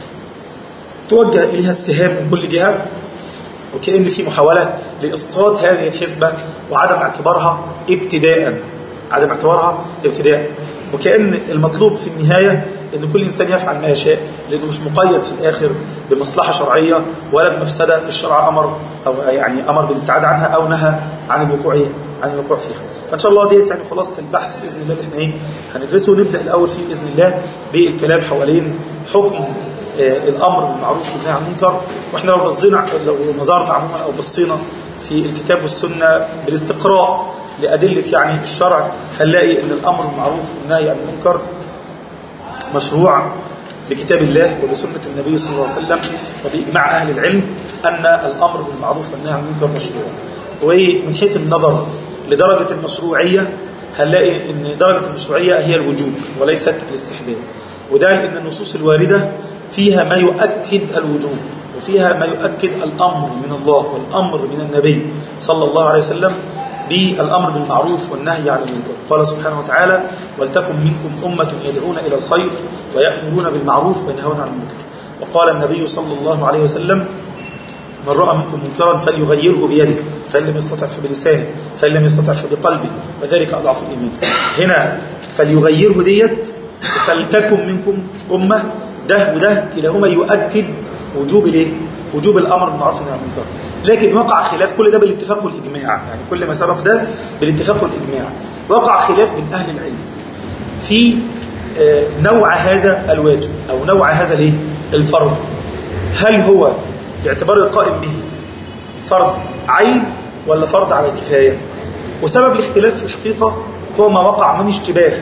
توجه اليها السهام من كل جهه وكأن في محاولة لإسقاط هذه الحسبة وعدم اعتبارها ابتداء عدم اعتبارها ابتداء وكأن المطلوب في النهاية أن كل إنسان يفعل ما يشاء لأنه مش مقيد في الآخر بمصلحة شرعية ولا بمفسدة الشرع أمر أو يعني أمر بالابتعاد عنها أو نهى عن الوقوع عن الوقوع فيها فإن شاء الله ديت يعني خلاصة البحث بإذن الله اللي احنا إيه هندرسه ونبدأ الأول فيه بإذن الله بالكلام حوالين حكم الامر بالمعروف والنهي عن المنكر واحنا لو بصينا لو نظرنا عموما او بصينا في الكتاب والسنه بالاستقراء لادله يعني الشرع هنلاقي ان الامر بالمعروف والنهي عن المنكر مشروع بكتاب الله وبسنه النبي صلى الله عليه وسلم وباجماع اهل العلم ان الامر بالمعروف والنهي عن المنكر مشروع ومن حيث النظر لدرجه المشروعيه هنلاقي ان درجه المشروعيه هي الوجوب وليست الاستحباب وده لان النصوص الوارده فيها ما يؤكد الوجوب وفيها ما يؤكد الأمر من الله والأمر من النبي صلى الله عليه وسلم بالأمر بالمعروف والنهي عن المنكر قال سبحانه وتعالى ولتكن منكم أمة يدعون إلى الخير ويأمرون بالمعروف وينهون عن المنكر وقال النبي صلى الله عليه وسلم من رأى منكم منكرا فليغيره بيده فإن لم يستطع فبلسانه فإن لم يستطع فبقلبه وذلك أضعف الإيمان هنا فليغيره ديت فلتكن منكم أمة ده وده كلاهما يؤكد وجوب الايه وجوب الامر بالمعروف والنهي عن المنكر لكن وقع خلاف كل ده بالاتفاق والاجماع يعني كل ما سبق ده بالاتفاق والاجماع وقع خلاف بين اهل العلم في نوع هذا الواجب او نوع هذا الايه الفرض هل هو باعتبار القائم به فرض عين ولا فرض على الكفايه وسبب الاختلاف في الحقيقه هو ما وقع من اشتباه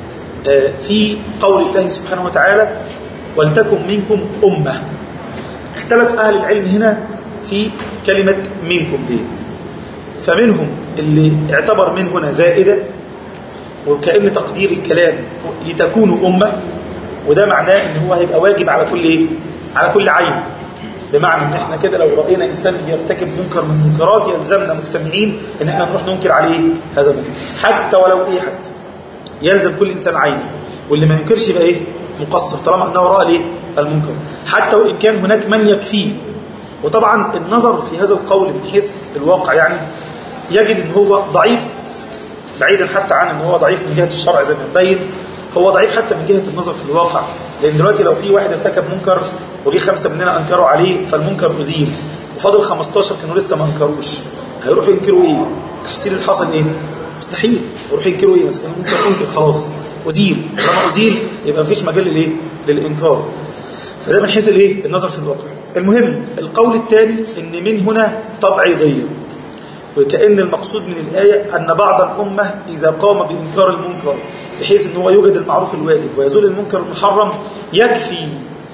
في قول الله سبحانه وتعالى ولتكن منكم أمة اختلف أهل العلم هنا في كلمة منكم ديت فمنهم اللي اعتبر من هنا زائدة وكأن تقدير الكلام لتكونوا أمة وده معناه ان هو هيبقى واجب على كل ايه على كل عين بمعنى ان احنا كده لو رأينا انسان يرتكب منكر من المنكرات يلزمنا مجتمعين ان احنا نروح ننكر عليه هذا المنكر حتى ولو ايه حتى يلزم كل انسان عينه واللي ما ينكرش يبقى ايه مقصر طالما انه راى ليه المنكر حتى وان كان هناك من يكفيه وطبعا النظر في هذا القول من حيث الواقع يعني يجد ان هو ضعيف بعيدا حتى عن ان هو ضعيف من جهه الشرع زي ما نبين هو ضعيف حتى من جهه النظر في الواقع لان دلوقتي لو في واحد ارتكب منكر وجي خمسه مننا انكروا عليه فالمنكر ازيل وفاضل 15 كانوا لسه ما انكروش هيروحوا ينكروا ايه؟ التحصيل اللي حصل ايه؟ مستحيل يروحوا ينكروا ايه؟ بس ممكن انكر خلاص أزيل طالما أزيل يبقى مفيش مجال للايه للإنكار فده من حيث الايه النظر في الواقع المهم القول الثاني ان من هنا تبعيضية وكأن المقصود من الآية أن بعض الأمة إذا قام بإنكار المنكر بحيث أن هو يوجد المعروف الواجب ويزول المنكر المحرم يكفي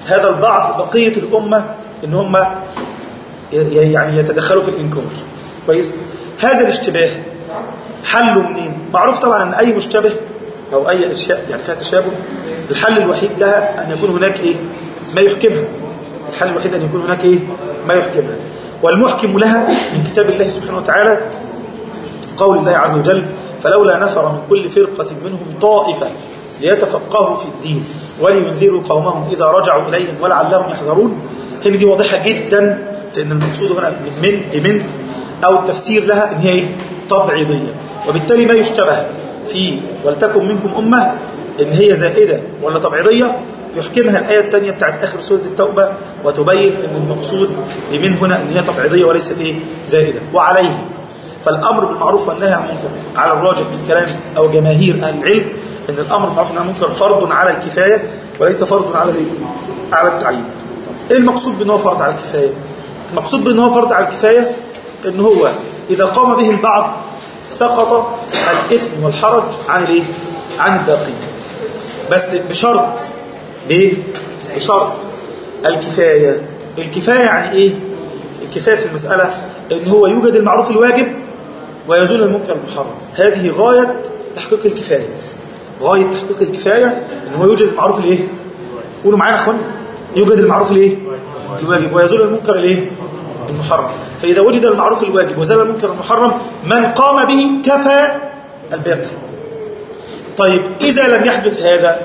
هذا البعض بقية الأمة إن هم ي- يعني يتدخلوا في الإنكار كويس هذا الاشتباه حله منين معروف طبعا أن أي مشتبه أو أي أشياء يعني فيها تشابه الحل الوحيد لها أن يكون هناك إيه ما يحكمها الحل الوحيد أن يكون هناك إيه ما يحكمها والمحكم لها من كتاب الله سبحانه وتعالى قول الله عز وجل فلولا نفر من كل فرقة منهم طائفة ليتفقهوا في الدين ولينذروا قومهم إذا رجعوا إليهم ولعلهم يحذرون هنا دي واضحة جدا في أن المقصود هنا من من بمن أو التفسير لها أن هي إيه؟ تبعيضية وبالتالي ما يشتبه في ولتكن منكم أمة إن هي زائدة ولا تبعيضية يحكمها الآية الثانية بتاعت آخر سورة التوبة وتبين أن المقصود بمن هنا أن هي تبعيضية وليست إيه؟ زائدة وعليه فالامر بالمعروف والنهي عن المنكر على الراجح من كلام او جماهير اهل العلم ان الامر بالمعروف والنهي عن المنكر فرض على الكفايه وليس فرض على الايه؟ على التعيين. طب ايه المقصود بان هو فرض على الكفايه؟ المقصود بان هو فرض على الكفايه ان هو اذا قام به البعض سقط الاثم والحرج عن الايه؟ عن الباقين. بس بشرط بايه؟ بشرط الكفايه. الكفايه يعني ايه؟ الكفايه في المساله ان هو يوجد المعروف الواجب ويزول المنكر المحرم هذه غاية تحقيق الكفاية غاية تحقيق الكفاية ان هو يوجد المعروف الايه قولوا معانا يا اخوان يوجد المعروف الايه الواجب ويزول المنكر الايه المحرم فإذا وجد المعروف الواجب وزال المنكر المحرم من قام به كفى الباقي طيب إذا لم يحدث هذا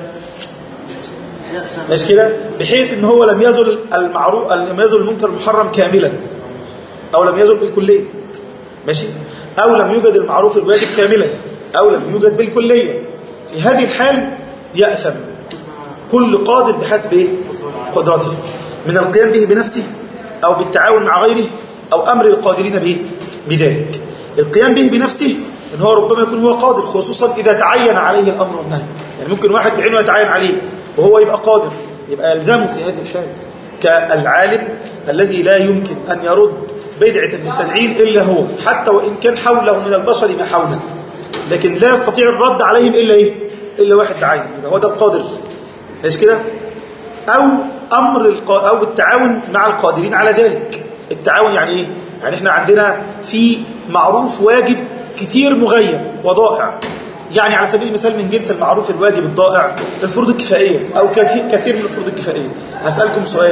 مش كده بحيث ان هو لم يزل المعروف لم يزل المنكر المحرم كاملا او لم يزل بالكليه ماشي او لم يوجد المعروف الواجب كاملا او لم يوجد بالكليه في هذه الحال يأثم كل قادر بحسب إيه؟ قدرته من القيام به بنفسه او بالتعاون مع غيره او امر القادرين به بذلك القيام به بنفسه ان هو ربما يكون هو قادر خصوصا اذا تعين عليه الامر والنهي يعني ممكن واحد بعينه يتعين عليه وهو يبقى قادر يبقى يلزمه في هذه الحال كالعالم الذي لا يمكن ان يرد بدعة المبتدعين إلا هو حتى وإن كان حوله من البشر ما حوله لكن لا يستطيع الرد عليهم إلا إيه؟ إلا واحد بعين هو ده القادر ليش كده؟ أو أمر الق... أو التعاون مع القادرين على ذلك التعاون يعني إيه؟ يعني إحنا عندنا في معروف واجب كتير مغير وضائع يعني على سبيل المثال من جنس المعروف الواجب الضائع الفروض الكفائية أو كثير, كثير من الفروض الكفائية هسألكم سؤال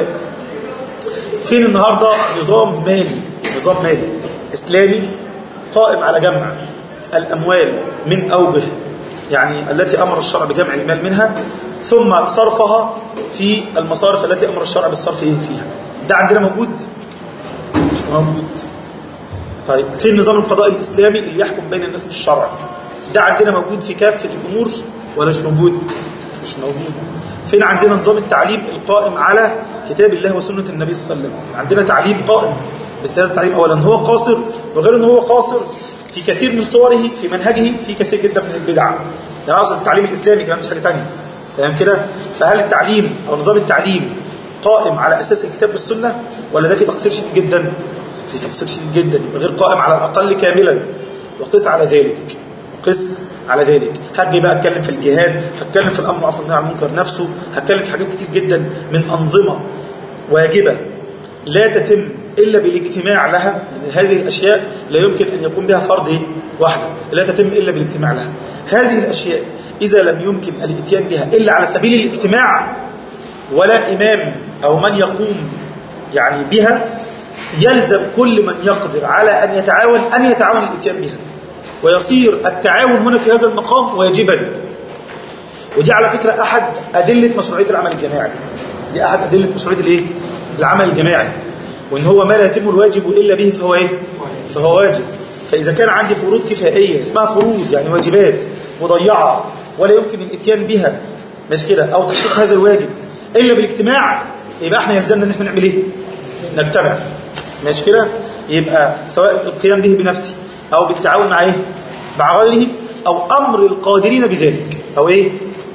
فين النهاردة نظام مالي نظام مالي إسلامي قائم على جمع الأموال من أوجه يعني التي أمر الشرع بجمع المال منها ثم صرفها في المصارف التي أمر الشرع بالصرف فيها ده عندنا موجود مش موجود طيب فين نظام القضاء الإسلامي اللي يحكم بين الناس بالشرع ده عندنا موجود في كافة الأمور ولا مش موجود مش موجود فين عندنا نظام التعليم القائم على كتاب الله وسنة النبي صلى الله عليه وسلم عندنا تعليم قائم بس هذا التعليم أولا هو قاصر وغير أنه هو قاصر في كثير من صوره في منهجه في كثير جدا من البدع يعني أصلا التعليم الإسلامي كمان مش حاجة تانية فاهم كده فهل التعليم أو نظام التعليم قائم على أساس الكتاب والسنة ولا ده في تقصير شديد جدا في تقصير شديد جدا غير قائم على الأقل كاملا وقس على ذلك قس على ذلك هاجي بقى اتكلم في الجهاد هتكلم في الامر بالمعروف والنهي عن المنكر نفسه هتكلم في حاجات كتير جدا من انظمه واجبه لا تتم الا بالاجتماع لها لان هذه الاشياء لا يمكن ان يكون بها فرد واحده لا تتم الا بالاجتماع لها هذه الاشياء اذا لم يمكن الاتيان بها الا على سبيل الاجتماع ولا امام او من يقوم يعني بها يلزم كل من يقدر على ان يتعاون ان يتعاون الاتيان بها ويصير التعاون هنا في هذا المقام واجبا ودي على فكرة أحد أدلة مشروعية العمل الجماعي دي أحد أدلة مشروعية الإيه؟ العمل الجماعي وإن هو ما لا يتم الواجب إلا به فهو إيه؟ فهو واجب فإذا كان عندي فروض كفائية اسمها فروض يعني واجبات مضيعة ولا يمكن الاتيان بها مش كده أو تحقيق هذا الواجب إلا بالاجتماع يبقى احنا يلزمنا ان احنا نعمل ايه نجتمع مش كده يبقى سواء القيام به بنفسي او بالتعاون مع ايه مع غيره او امر القادرين بذلك او ايه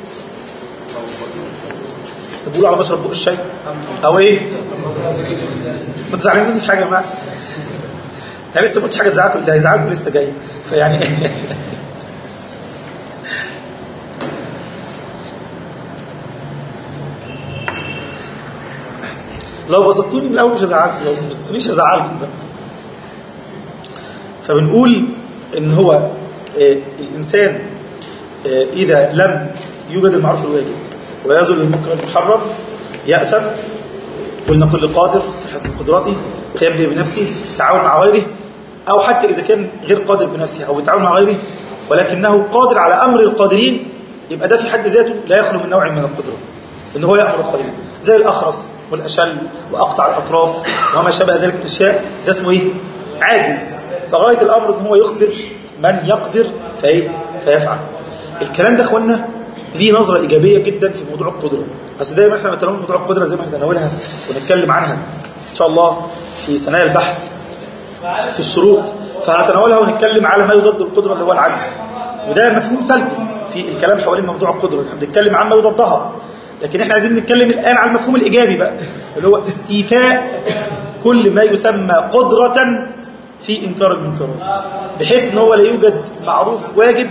تقولوا على بشرب بق الشاي او ايه ما تزعلين مني في حاجه يا جماعه انا لسه ما قلتش حاجه تزعلكم اللي هيزعلكم لسه جاي فيعني لو بسطتوني من الاول مش هزعلكم لو ما بسطتونيش هزعلكم بقى فبنقول ان هو آه، الانسان آه، اذا لم يوجد المعروف الواجب ويزل المنكر المحرم يأثم قلنا كل قادر بحسب قدراته قيام به بنفسه تعاون مع غيره او حتى اذا كان غير قادر بنفسه او يتعاون مع غيره ولكنه قادر على امر القادرين يبقى ده في حد ذاته لا يخلو من نوع من القدره ان هو يامر القادرين زي الاخرس والاشل واقطع الاطراف وما شابه ذلك من الاشياء ده اسمه ايه عاجز فغايه الامر ان هو يخبر من يقدر في فيفعل الكلام ده اخوانا ليه نظره ايجابيه جدا في موضوع القدره بس دايما احنا بنتناول موضوع القدره زي ما احنا بنتناولها ونتكلم عنها ان شاء الله في ثنايا البحث في الشروط فهنتناولها ونتكلم على ما يضاد القدره اللي هو العجز وده مفهوم سلبي في الكلام حوالين موضوع القدره احنا بنتكلم عن ما يضادها لكن احنا عايزين نتكلم الان على المفهوم الايجابي بقى اللي هو استيفاء كل ما يسمى قدره في انكار المنكرات بحيث ان هو لا يوجد معروف واجب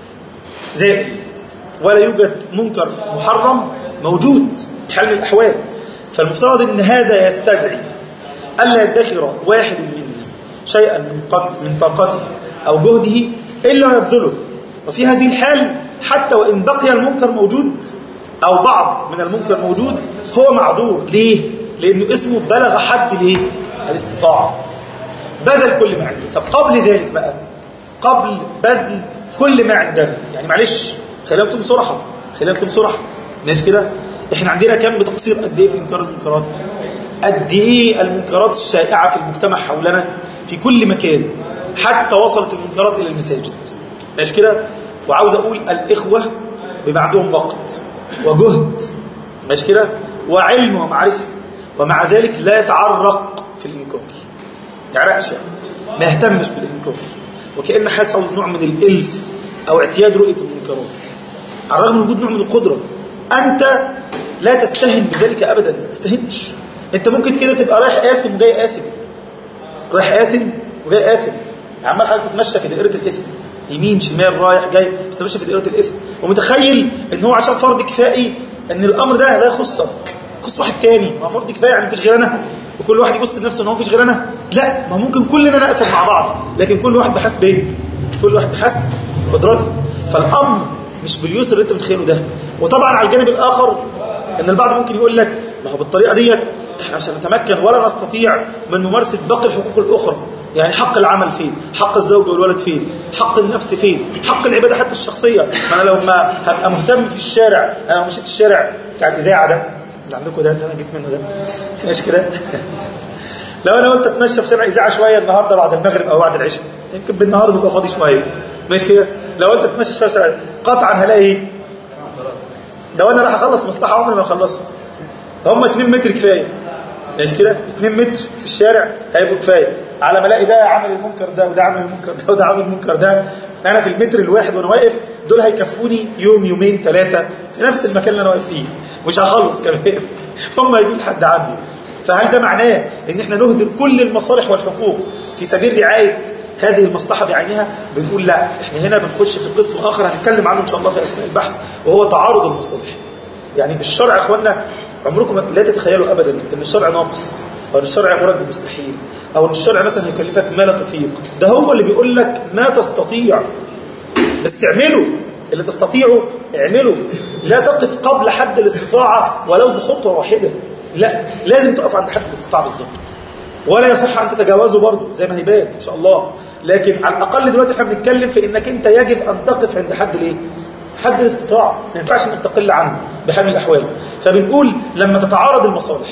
زائل ولا يوجد منكر محرم موجود بحال من الاحوال فالمفترض ان هذا يستدعي الا يدخر واحد منا شيئا من قد من طاقته او جهده الا يبذله وفي هذه الحال حتى وان بقي المنكر موجود او بعض من المنكر موجود هو معذور ليه لانه اسمه بلغ حد ليه الاستطاعه بذل كل ما عنده طب قبل ذلك بقى قبل بذل كل ما عندنا يعني معلش خلينا نكون صراحه خلينا نكون صراحه ماشي كده احنا عندنا كم بتقصير قد ايه في انكار المنكرات قد ايه المنكرات الشائعه في المجتمع حولنا في كل مكان حتى وصلت المنكرات الى المساجد ماشي كده وعاوز اقول الاخوه بيبقى عندهم وقت وجهد ماشي كده وعلم ومعرفه ومع ذلك لا يتعرق في الانكار يعرقش يعني ما يهتمش بالانكار وكأن حصل نوع من الالف او اعتياد رؤيه المنكرات على الرغم من وجود نوع من القدره انت لا تستهن بذلك ابدا ما تستهنش انت ممكن كده تبقى رايح آثم وجاي آثم رايح آثم وجاي آثم عمال حضرتك تتمشى في دائرة الإثم يمين شمال رايح جاي تتمشى في دائرة الإثم ومتخيل ان هو عشان فرض كفائي ان الامر ده لا يخصك يخص واحد تاني ما هو فرض كفايه يعني مفيش غير انا وكل واحد يبص لنفسه ان هو مفيش غير انا لا ما ممكن كلنا نأثم مع بعض لكن كل واحد بحسب ايه كل واحد بحسب قدرته فالامر مش باليسر اللي انت متخيله ده وطبعا على الجانب الاخر ان البعض ممكن يقول لك ما هو بالطريقه ديت احنا مش هنتمكن ولا نستطيع من ممارسه باقي الحقوق الاخرى يعني حق العمل فين حق الزوج والولد فين حق النفس فين حق العباده حتى الشخصيه ما انا لو ما هبقى مهتم في الشارع انا لو مشيت الشارع بتاع الاذاعه ده اللي عندكم ده اللي انا جيت منه ده ماشي كده لو انا قلت اتمشى في شارع اذاعه شويه النهارده بعد المغرب او بعد العشاء يمكن بالنهار بيبقى فاضي شويه ماشي كده لو قلت اتمشى شويه شارع قطعا هلاقي ايه ده وانا راح اخلص مصلحه عمري ما اخلصها هم 2 متر كفايه ماشي كده 2 متر في الشارع هيبقوا كفايه على ما الاقي ده عامل المنكر ده وده عامل المنكر ده وده عامل المنكر ده انا في المتر الواحد وانا واقف دول هيكفوني يوم يومين ثلاثه في نفس المكان اللي انا واقف فيه مش هخلص كمان هم هيجوا لحد عندي فهل ده معناه ان احنا نهدر كل المصالح والحقوق في سبيل رعايه هذه المصلحه بعينها بنقول لا احنا هنا بنخش في قسم اخر هنتكلم عنه ان شاء الله في اثناء البحث وهو تعارض المصالح يعني الشرع يا اخوانا عمركم لا تتخيلوا ابدا ان الشرع ناقص او ان الشرع مراد بالمستحيل او ان الشرع مثلا هيكلفك ما لا تطيق ده هو اللي بيقول لك ما تستطيع بس اعمله اللي تستطيعه اعمله لا تقف قبل حد الاستطاعه ولو بخطوه واحده لا لازم تقف عند حد الاستطاعه بالظبط ولا يصح ان تتجاوزه برضه زي ما هيبان ان شاء الله لكن على الاقل دلوقتي احنا بنتكلم في انك انت يجب ان تقف عند حد الايه حد الاستطاعه ما ينفعش انك تقل عنه بحال من الاحوال فبنقول لما تتعارض المصالح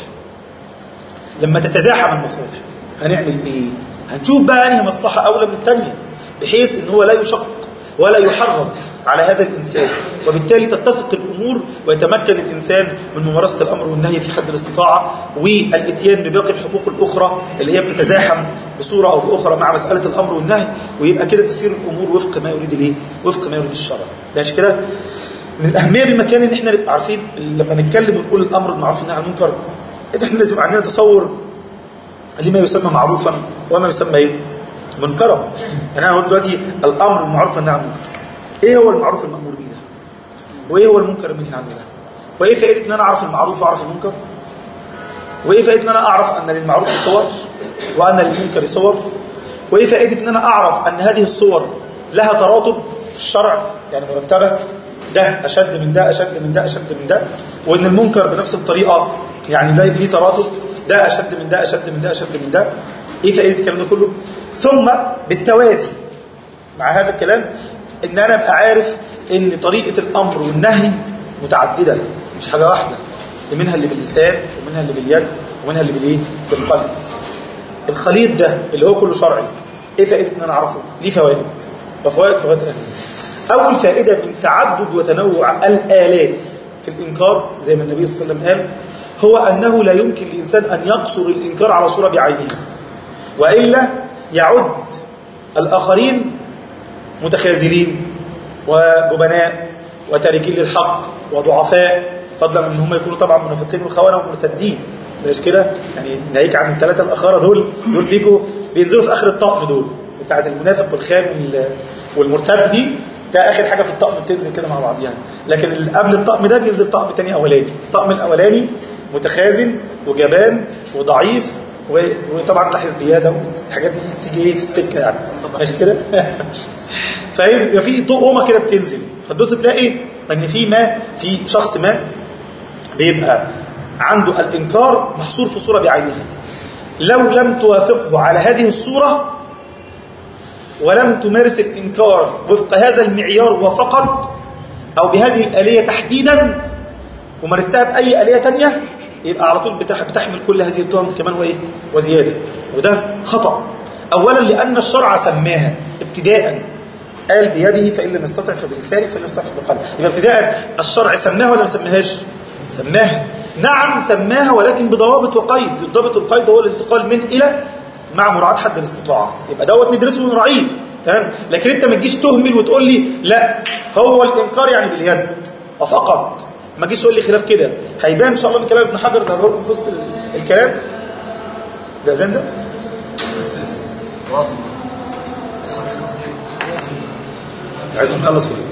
لما تتزاحم المصالح هنعمل ايه هنشوف بقى انهي مصلحه اولى من الثانيه بحيث ان هو لا يشق ولا يحرم على هذا الانسان وبالتالي تتسق الامور ويتمكن الانسان من ممارسه الامر والنهي في حد الاستطاعه والاتيان بباقي الحقوق الاخرى اللي هي بتتزاحم بصوره او باخرى مع مساله الامر والنهي ويبقى كده تسير الامور وفق ما يريد الايه وفق ما يريد الشرع ماشي كده من الاهميه بمكان ان احنا نبقى عارفين لما نتكلم ونقول الامر بالمعروف والنهي عن المنكر ان احنا لازم يبقى عندنا تصور لما يسمى معروفا وما يسمى ايه منكرا يعني انا دلوقتي الامر بالمعروف والنهي عن المنكر ايه هو المعروف المامور به ده وايه هو المنكر المنهي عنه ده وايه فائده ان انا اعرف المعروف واعرف المنكر وايه فائده ان انا اعرف ان للمعروف صور وان للمنكر صور وايه فائده ان انا اعرف ان هذه الصور لها تراتب في الشرع يعني مرتبه ده اشد من ده اشد من ده اشد من ده وان المنكر بنفس الطريقه يعني لا ليه تراتب ده اشد من ده اشد من ده اشد من ده ايه فائده الكلام ده كله ثم بالتوازي مع هذا الكلام ان انا ابقى عارف ان طريقه الامر والنهي متعدده مش حاجه واحده منها اللي باللسان ومنها اللي باليد ومنها اللي بالايه بالقلب الخليط ده اللي هو كله شرعي ايه فائده ان انا اعرفه ليه فوائد وفوائد في غايه الاهميه اول فائده من تعدد وتنوع الالات في الانكار زي ما النبي صلى الله عليه وسلم قال هو انه لا يمكن للانسان ان يقصر الانكار على صوره بعينها والا يعد الاخرين متخاذلين وجبناء وتاركين للحق وضعفاء فضلا ان هم يكونوا طبعا منافقين وخونه ومرتدين مش كده يعني ناهيك عن الثلاثه الاخره دول دول بيجوا بينزلوا في اخر الطقم دول بتاعه المنافق والخام وال- والمرتد دي ده اخر حاجه في الطقم بتنزل كده مع بعض يعني لكن اللي قبل الطقم ده بينزل طقم تاني اولاني الطقم الاولاني متخاذل وجبان وضعيف و- وطبعا لاحظ بياده والحاجات دي تيجي ايه في السكه يعني ماشي كده فيبقى في طقومه كده بتنزل فتبص تلاقي ان في ما في شخص ما بيبقى عنده الانكار محصور في صوره بعينها لو لم توافقه على هذه الصوره ولم تمارس الانكار وفق هذا المعيار وفقط او بهذه الاليه تحديدا ومارستها باي اليه تانية يبقى على طول بتح- بتحمل كل هذه التهم كمان وايه وزياده وده خطا اولا لان الشرع سماها ابتداء قال بيده فان لم يستطع فبلسانه فان لم يستطع فبقلبه يبقى ابتداء الشرع سماها ولا ما سماهاش سماها نعم سماها ولكن بضوابط وقيد الضابط والقيد هو الانتقال من الى مع مراعاه حد الاستطاعه يبقى دوت ندرسه ونراعيه تمام لكن انت ما تجيش تهمل وتقول لي لا هو الانكار يعني باليد فقط ما تجيش تقول لي خلاف كده هيبان ان شاء الله من كلام ابن حجر ده لكم في وسط ال- الكلام ده زين ده عايزين نخلص ولا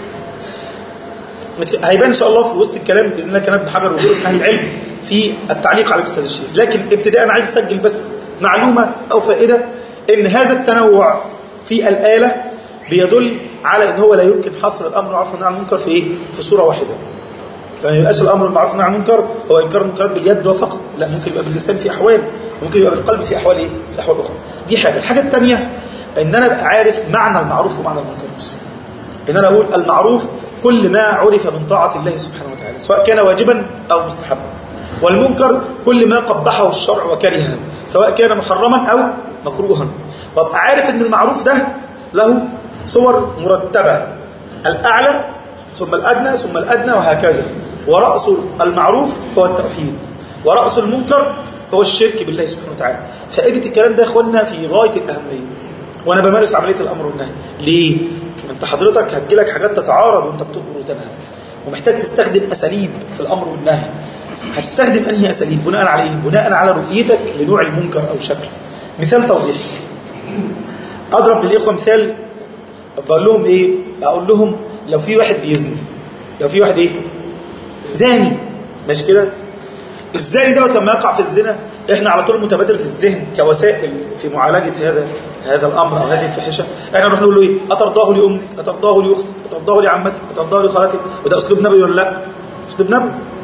متك- هيبان ان شاء الله في وسط الكلام باذن الله كلام ابن حجر وغيره من اهل العلم في التعليق على استاذ الشيخ لكن ابتداء انا عايز اسجل بس معلومه او فائده ان هذا التنوع في الاله بيدل على ان هو لا يمكن حصر الامر والعرف والنهي عن المنكر في ايه؟ في صوره واحده. فما يبقاش الامر بالمعروف والنهي عن المنكر هو انكار المنكرات باليد فقط، لا ممكن يبقى باللسان في احوال، ممكن يبقى بالقلب في احوال ايه؟ في احوال اخرى. دي حاجه، الحاجه الثانيه ان انا ابقى عارف معنى المعروف ومعنى المنكر نفسه. ان انا اقول المعروف كل ما عرف من طاعه الله سبحانه وتعالى سواء كان واجبا او مستحبا والمنكر كل ما قبحه الشرع وكرهه سواء كان محرما او مكروها وابقى عارف ان المعروف ده له صور مرتبه الاعلى ثم الادنى ثم الادنى وهكذا وراس المعروف هو التوحيد وراس المنكر هو الشرك بالله سبحانه وتعالى فائده الكلام ده يا اخوانا في غايه الاهميه وانا بمارس عمليه الامر والنهي ليه ما انت حضرتك هتجيلك حاجات تتعارض وانت بتامر وتنهى ومحتاج تستخدم اساليب في الامر والنهي هتستخدم انهي اساليب بناء على ايه بناء على رؤيتك لنوع المنكر او شكله مثال توضيحي اضرب للاخوه مثال بقول لهم ايه اقول لهم لو في واحد بيزني لو في واحد ايه زاني مش كده الزاني دوت لما يقع في الزنا احنا على طول متبادر للذهن كوسائل في معالجه هذا هذا الامر او هذه الفاحشه احنا نروح نقول له ايه اترضاه لامك اترضاه لاختك اترضاه لعمتك اترضاه لخالتك وده اسلوب نبوي ولا لا اسلوب نبوي